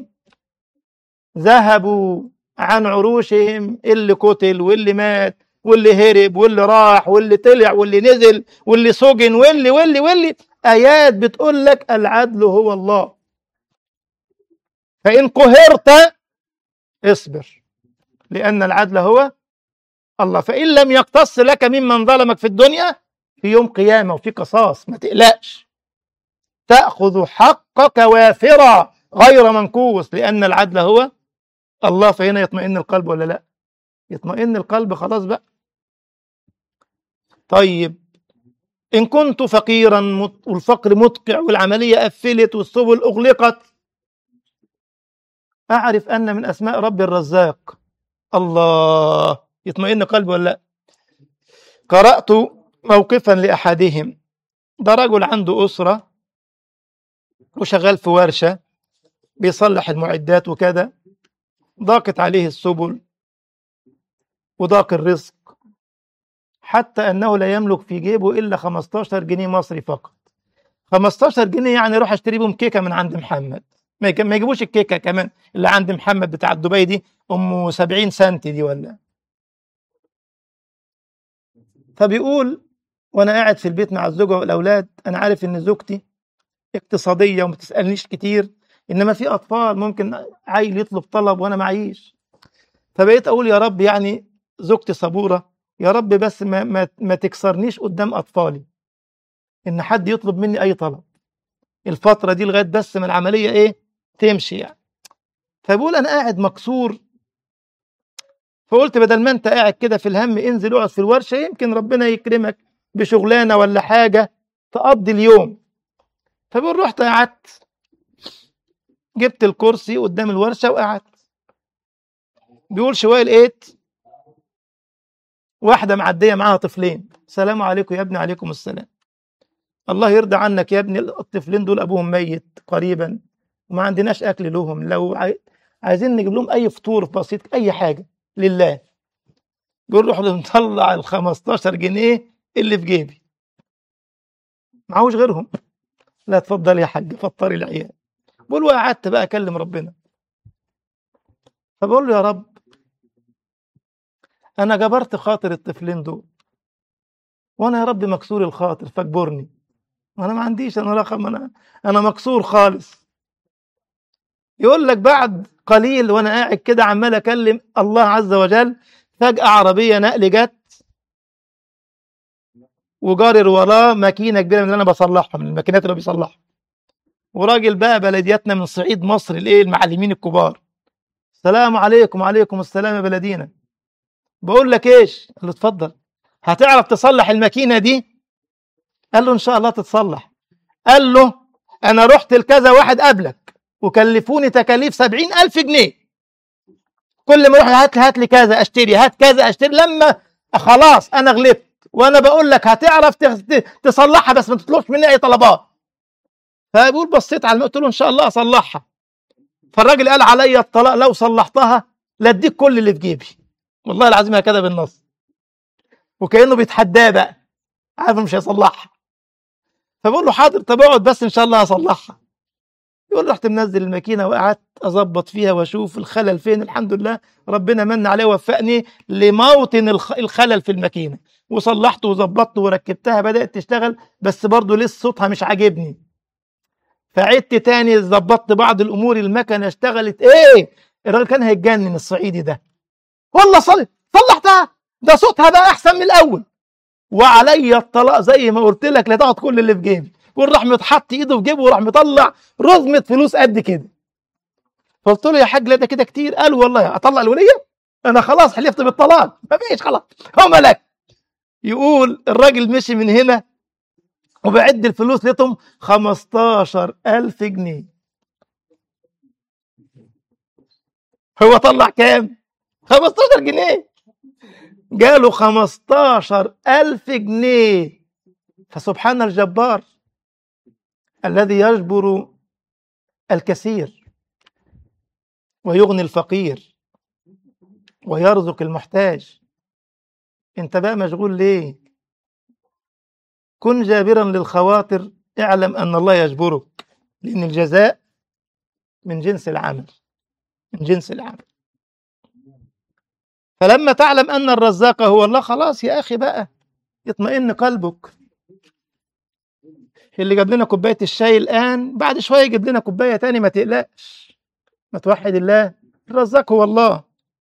ذهبوا عن عروشهم اللي قتل واللي مات واللي هرب واللي راح واللي طلع واللي نزل واللي سجن واللي واللي واللي آيات بتقول لك العدل هو الله فإن قهرت اصبر لأن العدل هو الله فإن لم يقتص لك ممن ظلمك في الدنيا في يوم قيامة وفي قصاص ما تقلقش تأخذ حقك وافرا غير منكوس لأن العدل هو الله فهنا يطمئن القلب ولا لا يطمئن القلب خلاص بقى طيب إن كنت فقيرا والفقر مدقع والعملية قفلت والسبل أغلقت أعرف أن من أسماء ربي الرزاق الله يطمئن قلبي ولا لا قرأت موقفا لأحدهم ده رجل عنده أسرة وشغال في ورشة بيصلح المعدات وكذا ضاقت عليه السبل وضاق الرزق حتى أنه لا يملك في جيبه إلا 15 جنيه مصري فقط 15 جنيه يعني يروح اشتري بهم كيكة من عند محمد ما يك- ما يجيبوش الكيكة كمان اللي عند محمد بتاع دبي دي أم 70 سنت دي ولا فبيقول وأنا قاعد في البيت مع الزوجة والأولاد أنا عارف إن زوجتي اقتصادية وما تسألنيش كتير إنما في أطفال ممكن عيل يطلب طلب وأنا معيش فبقيت أقول يا رب يعني زوجتي صبورة يا رب بس ما, ما, ما تكسرنيش قدام أطفالي إن حد يطلب مني أي طلب الفترة دي لغاية بس ما العملية إيه تمشي يعني فبقول أنا قاعد مكسور فقلت بدل ما أنت قاعد كده في الهم انزل اقعد في الورشة يمكن ربنا يكرمك بشغلانة ولا حاجة تقضي اليوم فبقول رحت قعدت جبت الكرسي قدام الورشة وقعدت بيقول شوية لقيت واحدة معدية معاها طفلين السلام عليكم يا ابني عليكم السلام الله يرضى عنك يا ابني الطفلين دول أبوهم ميت قريبا وما عندناش أكل لهم لو عاي- عايزين نجيب لهم أي فطور بسيط أي حاجة لله بيقول روح نطلع ال 15 جنيه اللي في جيبي معهوش غيرهم لا اتفضل يا حاج فطري العيال بقول وقعدت بقى اكلم ربنا فبقول له يا رب انا جبرت خاطر الطفلين دول وانا يا رب مكسور الخاطر فاجبرني وانا ما عنديش انا رقم انا انا مكسور خالص يقول لك بعد قليل وانا قاعد كده عمال اكلم الله عز وجل فجأة عربية نقل جت وجارر وراه ماكينة كبيرة من اللي انا بصلحها من الماكينات اللي هو بيصلحها وراجل بقى بلدياتنا من صعيد مصر الايه المعلمين الكبار السلام عليكم وعليكم السلام يا بلدينا بقول لك ايش قال له اتفضل هتعرف تصلح الماكينه دي قال له ان شاء الله تتصلح قال له انا رحت لكذا واحد قبلك وكلفوني تكاليف سبعين ألف جنيه كل ما اروح هات لي هات لي كذا اشتري هات كذا اشتري لما خلاص انا غلبت وانا بقول لك هتعرف تغ- تصلحها بس ما تطلبش مني اي طلبات فبقول بصيت على قلت له ان شاء الله اصلحها فالراجل قال عليا الطلاق لو صلحتها لا اديك كل اللي في جيبي والله العظيم هكذا بالنص وكانه بيتحداه بقى عارف إنه مش هيصلحها فبقول له حاضر طب اقعد بس ان شاء الله هصلحها يقول رحت منزل الماكينه وقعدت اظبط فيها واشوف الخلل فين الحمد لله ربنا من عليه ووفقني لموطن الخ- الخلل في الماكينه وصلحت وظبطت وركبتها بدات تشتغل بس برضه لسه صوتها مش عاجبني فعدت تاني ظبطت بعض الامور المكنه اشتغلت ايه الراجل كان هيتجنن الصعيدي ده والله صلت صلحتها ده صوتها بقى احسن من الاول وعليا الطلاق زي ما قلت لك لا تاخد كل اللي في جيبي وراح متحط ايده في جيبه وراح مطلع رزمه فلوس قد كده فقلت له يا حاج لا ده كده كتير قال والله اطلق الوليه انا خلاص حلفت بالطلاق مفيش خلاص هو ملك يقول الراجل مشي من هنا وبعد الفلوس لقيتهم 15000 جنيه هو طلع كام 15 جنيه جاله 15000 جنيه فسبحان الجبار الذي يجبر الكثير ويغني الفقير ويرزق المحتاج انت بقى مشغول ليه كن جابرا للخواطر اعلم ان الله يجبرك لان الجزاء من جنس العمل من جنس العمل فلما تعلم ان الرزاق هو الله خلاص يا اخي بقى يطمئن قلبك اللي جاب لنا كوبايه الشاي الان بعد شويه يجيب لنا كوبايه تاني ما تقلقش ما توحد الله الرزاق هو الله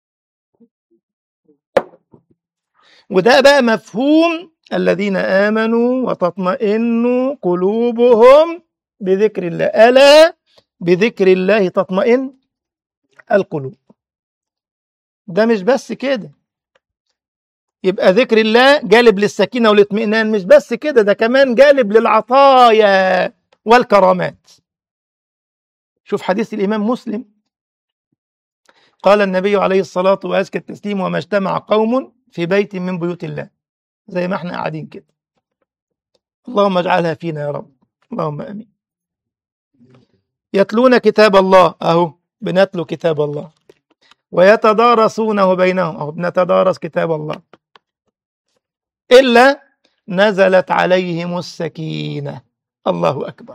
وده بقى مفهوم الذين آمنوا وتطمئن قلوبهم بذكر الله ألا بذكر الله تطمئن القلوب ده مش بس كده يبقى ذكر الله جالب للسكينة والاطمئنان مش بس كده ده كمان جالب للعطايا والكرامات شوف حديث الإمام مسلم قال النبي عليه الصلاة وأزكى التسليم وما اجتمع قوم في بيت من بيوت الله زي ما احنا قاعدين كده اللهم اجعلها فينا يا رب اللهم امين يتلون كتاب الله اهو بنتلو كتاب الله ويتدارسونه بينهم اهو بنتدارس كتاب الله الا نزلت عليهم السكينه الله اكبر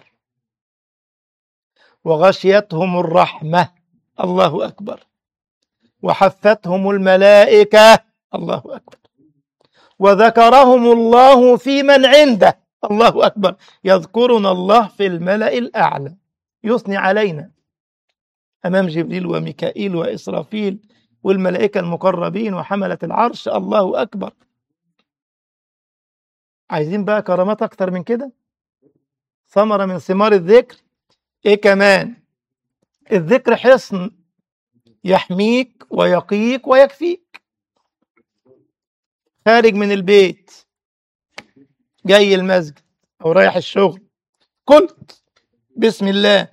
وغشيتهم الرحمه الله اكبر وحفتهم الملائكه الله اكبر وذكرهم الله في من عنده الله أكبر يذكرنا الله في الملأ الأعلى يثني علينا أمام جبريل وميكائيل وإسرافيل والملائكة المقربين وحملة العرش الله أكبر عايزين بقى كرامات أكتر من كده ثمرة من ثمار الذكر إيه كمان الذكر حصن يحميك ويقيك ويكفيك خارج من البيت جاي المسجد او رايح الشغل قلت بسم الله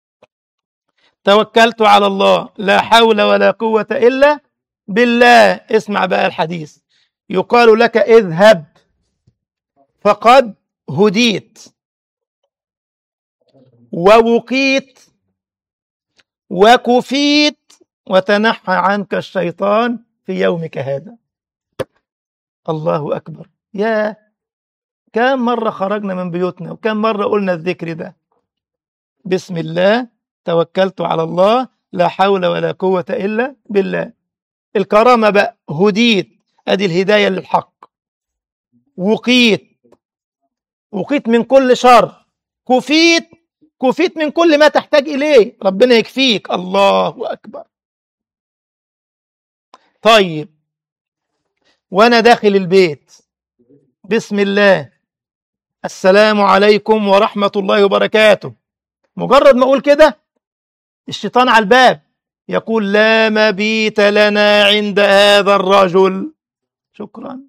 توكلت على الله لا حول ولا قوة إلا بالله اسمع بقى الحديث يقال لك اذهب فقد هديت ووقيت وكفيت وتنحى عنك الشيطان في يومك هذا الله أكبر يا كم مرة خرجنا من بيوتنا وكم مرة قلنا الذكر ده بسم الله توكلت على الله لا حول ولا قوة إلا بالله الكرامة بقى هديت أدي الهداية للحق وقيت وقيت من كل شر كفيت كفيت من كل ما تحتاج إليه ربنا يكفيك الله أكبر طيب وأنا داخل البيت بسم الله السلام عليكم ورحمة الله وبركاته مجرد ما أقول كده الشيطان على الباب يقول لا مبيت لنا عند هذا الرجل شكرا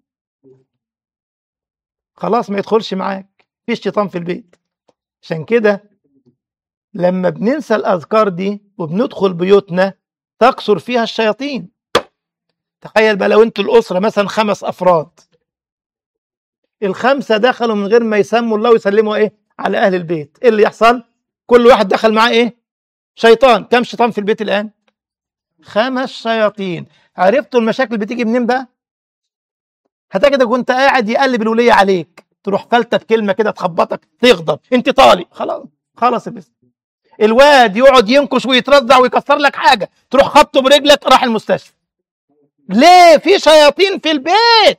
خلاص ما يدخلش معاك في الشيطان في البيت عشان كده لما بننسى الأذكار دي وبندخل بيوتنا تكثر فيها الشياطين تخيل بقى لو انتوا الأسرة مثلا خمس أفراد الخمسة دخلوا من غير ما يسموا الله ويسلموا ايه على أهل البيت ايه اللي يحصل كل واحد دخل معاه ايه شيطان كم شيطان في البيت الآن خمس شياطين عرفتوا المشاكل بتيجي منين بقى هتجد كنت قاعد يقلب الولية عليك تروح فلتة كلمة كده تخبطك تغضب انت طالق خلاص خلاص بس الواد يقعد ينكش ويترزع ويكسر لك حاجه تروح خبطه برجلك راح المستشفى ليه في شياطين في البيت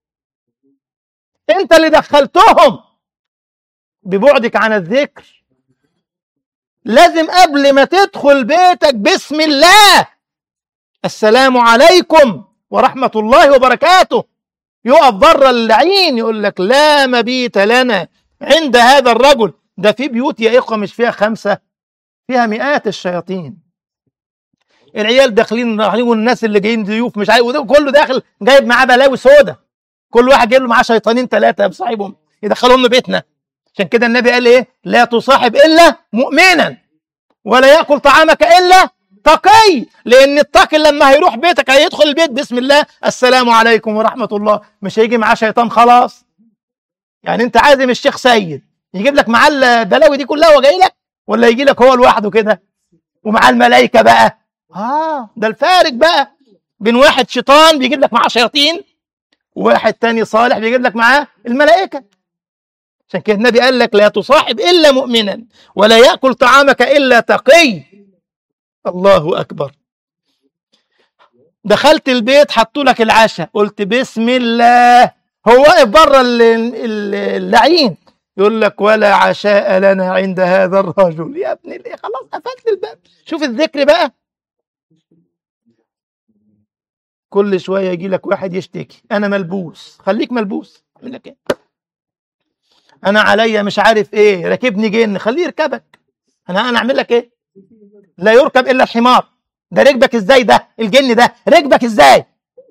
انت اللي دخلتهم ببعدك عن الذكر لازم قبل ما تدخل بيتك بسم الله السلام عليكم ورحمة الله وبركاته يقف بره اللعين يقول لك لا مبيت لنا عند هذا الرجل ده في بيوت يا إخوة مش فيها خمسة فيها مئات الشياطين العيال داخلين رايحين والناس اللي جايين ضيوف مش عارف وده كله داخل جايب معاه بلاوي سودا كل واحد جايب له معاه شيطانين ثلاثة بصاحبهم يدخلهم له بيتنا عشان كده النبي قال ايه لا تصاحب الا مؤمنا ولا ياكل طعامك الا تقي لان التقي لما هيروح بيتك هيدخل البيت بسم الله السلام عليكم ورحمه الله مش هيجي معاه شيطان خلاص يعني انت عازم الشيخ سيد يجيب لك معاه البلاوي دي كلها وجاي لك ولا يجي لك هو لوحده كده ومعاه الملائكه بقى اه ده الفارق بقى بين واحد شيطان بيجيب لك معاه شياطين وواحد تاني صالح بيجيب لك معاه الملائكه عشان كده النبي قال لك لا تصاحب الا مؤمنا ولا ياكل طعامك الا تقي الله اكبر دخلت البيت حطوا لك العشاء قلت بسم الله هو واقف بره اللعين يقول لك ولا عشاء لنا عند هذا الرجل يا ابني ليه خلاص قفلت الباب شوف الذكر بقى كل شويه يجي لك واحد يشتكي انا ملبوس خليك ملبوس يقول لك ايه انا عليا مش عارف ايه راكبني جن خليه يركبك انا انا اعمل لك ايه لا يركب الا الحمار ده ركبك ازاي ده الجن ده ركبك ازاي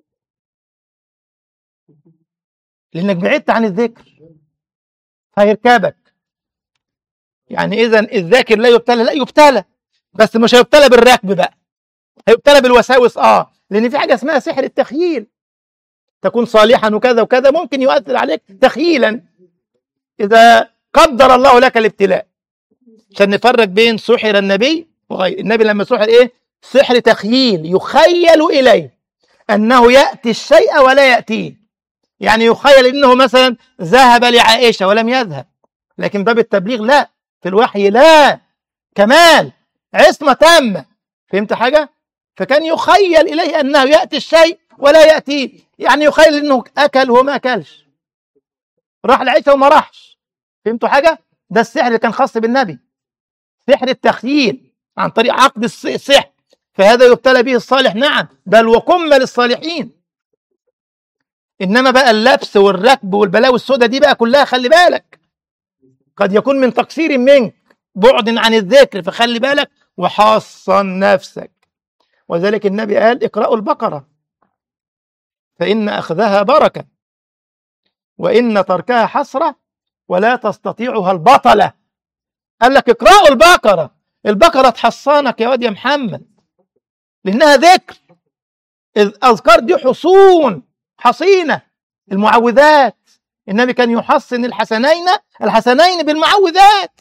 لانك بعدت عن الذكر فيركبك يعني اذا الذاكر لا يبتلى لا يبتلى بس مش هيبتلى بالركب بقى هيبتلى بالوساوس اه لان في حاجه اسمها سحر التخييل تكون صالحا وكذا وكذا ممكن يؤثر عليك تخييلا اذا قدر الله لك الابتلاء عشان نفرق بين سحر النبي وغير النبي لما سحر ايه سحر تخييل يخيل اليه انه ياتي الشيء ولا ياتيه يعني يخيل انه مثلا ذهب لعائشه ولم يذهب لكن باب التبليغ لا في الوحي لا كمال عصمه تامه فهمت حاجه فكان يخيل اليه انه ياتي الشيء ولا ياتيه يعني يخيل انه اكل وهو ما اكلش راح لعائشه وما راحش فهمتوا حاجه ده السحر اللي كان خاص بالنبي سحر التخييل عن طريق عقد السحر فهذا يبتلى به الصالح نعم بل وكمل الصالحين انما بقى اللبس والركب والبلاوي السوداء دي بقى كلها خلي بالك قد يكون من تقصير منك بعد عن الذكر فخلي بالك وحصن نفسك وذلك النبي قال اقرأوا البقرة فإن أخذها بركة وإن تركها حسرة ولا تستطيعها البطلة قال لك اقرأوا البقرة البقرة تحصنك يا واد يا محمد لأنها ذكر الأذكار دي حصون حصينة المعوذات النبي كان يحصن الحسنين الحسنين بالمعوذات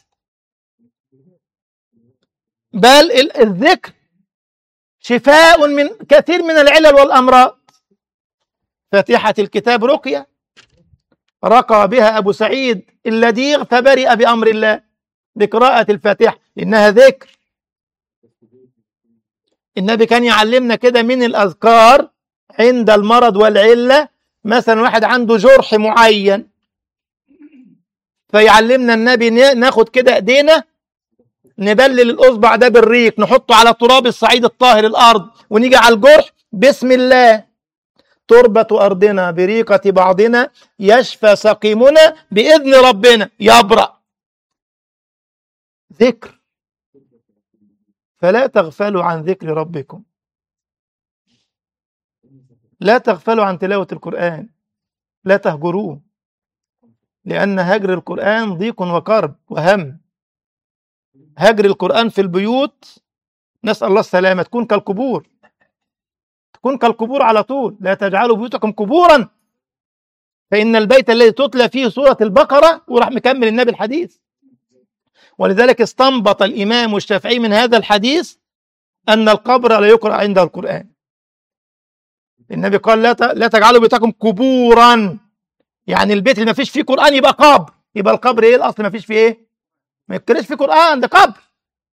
بل الذكر شفاء من كثير من العلل والأمراض فاتحة الكتاب رقية رقى بها أبو سعيد اللديغ فبرئ بأمر الله بقراءة الفاتحة إنها ذكر النبي كان يعلمنا كده من الأذكار عند المرض والعلة مثلا واحد عنده جرح معين فيعلمنا النبي ناخد كده ايدينا نبلل الاصبع ده بالريق نحطه على تراب الصعيد الطاهر الارض ونيجي على الجرح بسم الله تربة أرضنا بريقة بعضنا يشفى سقيمنا بإذن ربنا يبرأ ذكر فلا تغفلوا عن ذكر ربكم لا تغفلوا عن تلاوة القرآن لا تهجروه لأن هجر القرآن ضيق وكرب وهم هجر القرآن في البيوت نسأل الله السلامة تكون كالقبور تكون كالقبور على طول لا تجعلوا بيوتكم قبورا فإن البيت الذي تتلى فيه سورة البقرة وراح مكمل النبي الحديث ولذلك استنبط الإمام الشافعي من هذا الحديث أن القبر لا يقرأ عند القرآن النبي قال لا لا تجعلوا بيوتكم قبورا يعني البيت اللي ما فيش فيه قرآن يبقى قبر يبقى القبر ايه الأصل ما فيش فيه ايه ما يتكررش فيه قرآن ده قبر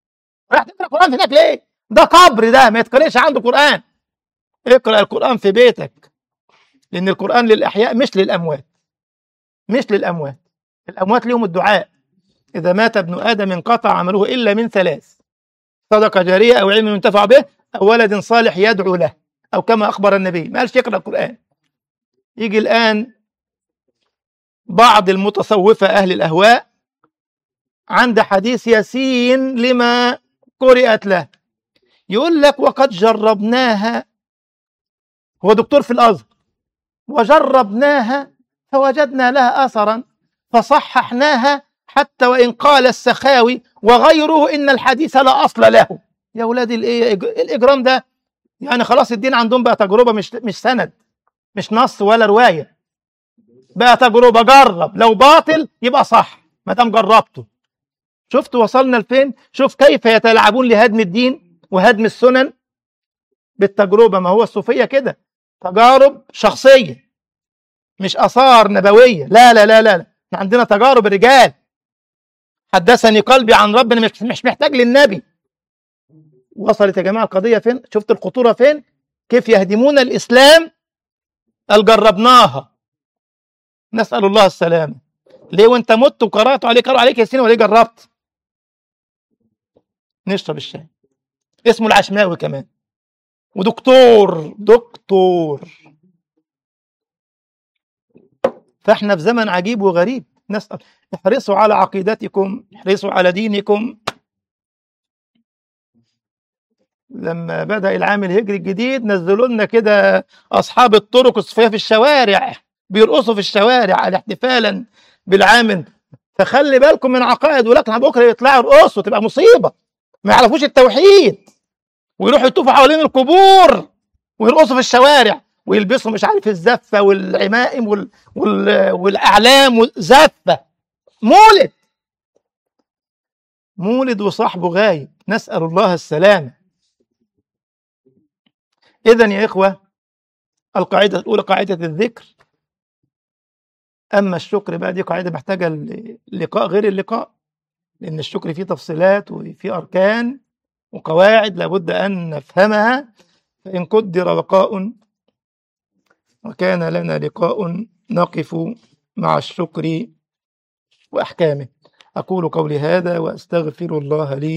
رايح تقرا قران هناك ليه ده قبر ده ما يتقرأش عنده قران اقرا القران في بيتك لان القران للاحياء مش للاموات مش للاموات الاموات لهم الدعاء اذا مات ابن ادم انقطع عمله الا من ثلاث صدقه جاريه او علم ينتفع به او ولد صالح يدعو له او كما اخبر النبي ما قالش يقرا القران يجي الان بعض المتصوفه اهل الاهواء عند حديث ياسين لما قرئت له يقول لك وقد جربناها هو دكتور في الازهر وجربناها فوجدنا لها اثرا فصححناها حتى وان قال السخاوي وغيره ان الحديث لا اصل له يا ولاد الايه الاجرام ده يعني خلاص الدين عندهم بقى تجربه مش مش سند مش نص ولا روايه بقى تجربه جرب لو باطل يبقى صح ما دام جربته شفت وصلنا لفين شوف كيف يتلاعبون لهدم الدين وهدم السنن بالتجربه ما هو الصوفيه كده تجارب شخصيه مش اثار نبويه لا لا لا لا احنا عندنا تجارب الرجال حدثني قلبي عن ربنا مش مش محتاج للنبي وصلت يا جماعه القضيه فين شفت الخطوره فين كيف يهدمون الاسلام قال جربناها نسال الله السلامه ليه وانت مت وقرات عليك قرأوا عليك ياسين وليه جربت نشرب الشاي اسمه العشماوي كمان ودكتور دكتور فاحنا في زمن عجيب وغريب نسأل احرصوا على عقيدتكم احرصوا على دينكم لما بدأ العام الهجري الجديد نزلوا لنا كده أصحاب الطرق الصوفية في الشوارع بيرقصوا في الشوارع احتفالا بالعام فخلي بالكم من عقائد ولكن بكره يطلعوا يرقصوا تبقى مصيبة ما يعرفوش التوحيد ويروحوا يطوفوا حوالين القبور ويرقصوا في الشوارع ويلبسوا مش عارف الزفه والعمائم وال... وال... والاعلام زفه مولد مولد وصاحبه غايب نسال الله السلامه اذا يا اخوه القاعده الاولى قاعده الذكر اما الشكر بقى دي قاعده محتاجه لقاء غير اللقاء لان الشكر فيه تفصيلات وفيه اركان وقواعد لابد ان نفهمها فان قدر بقاء وكان لنا لقاء نقف مع الشكر واحكامه اقول قولي هذا واستغفر الله لي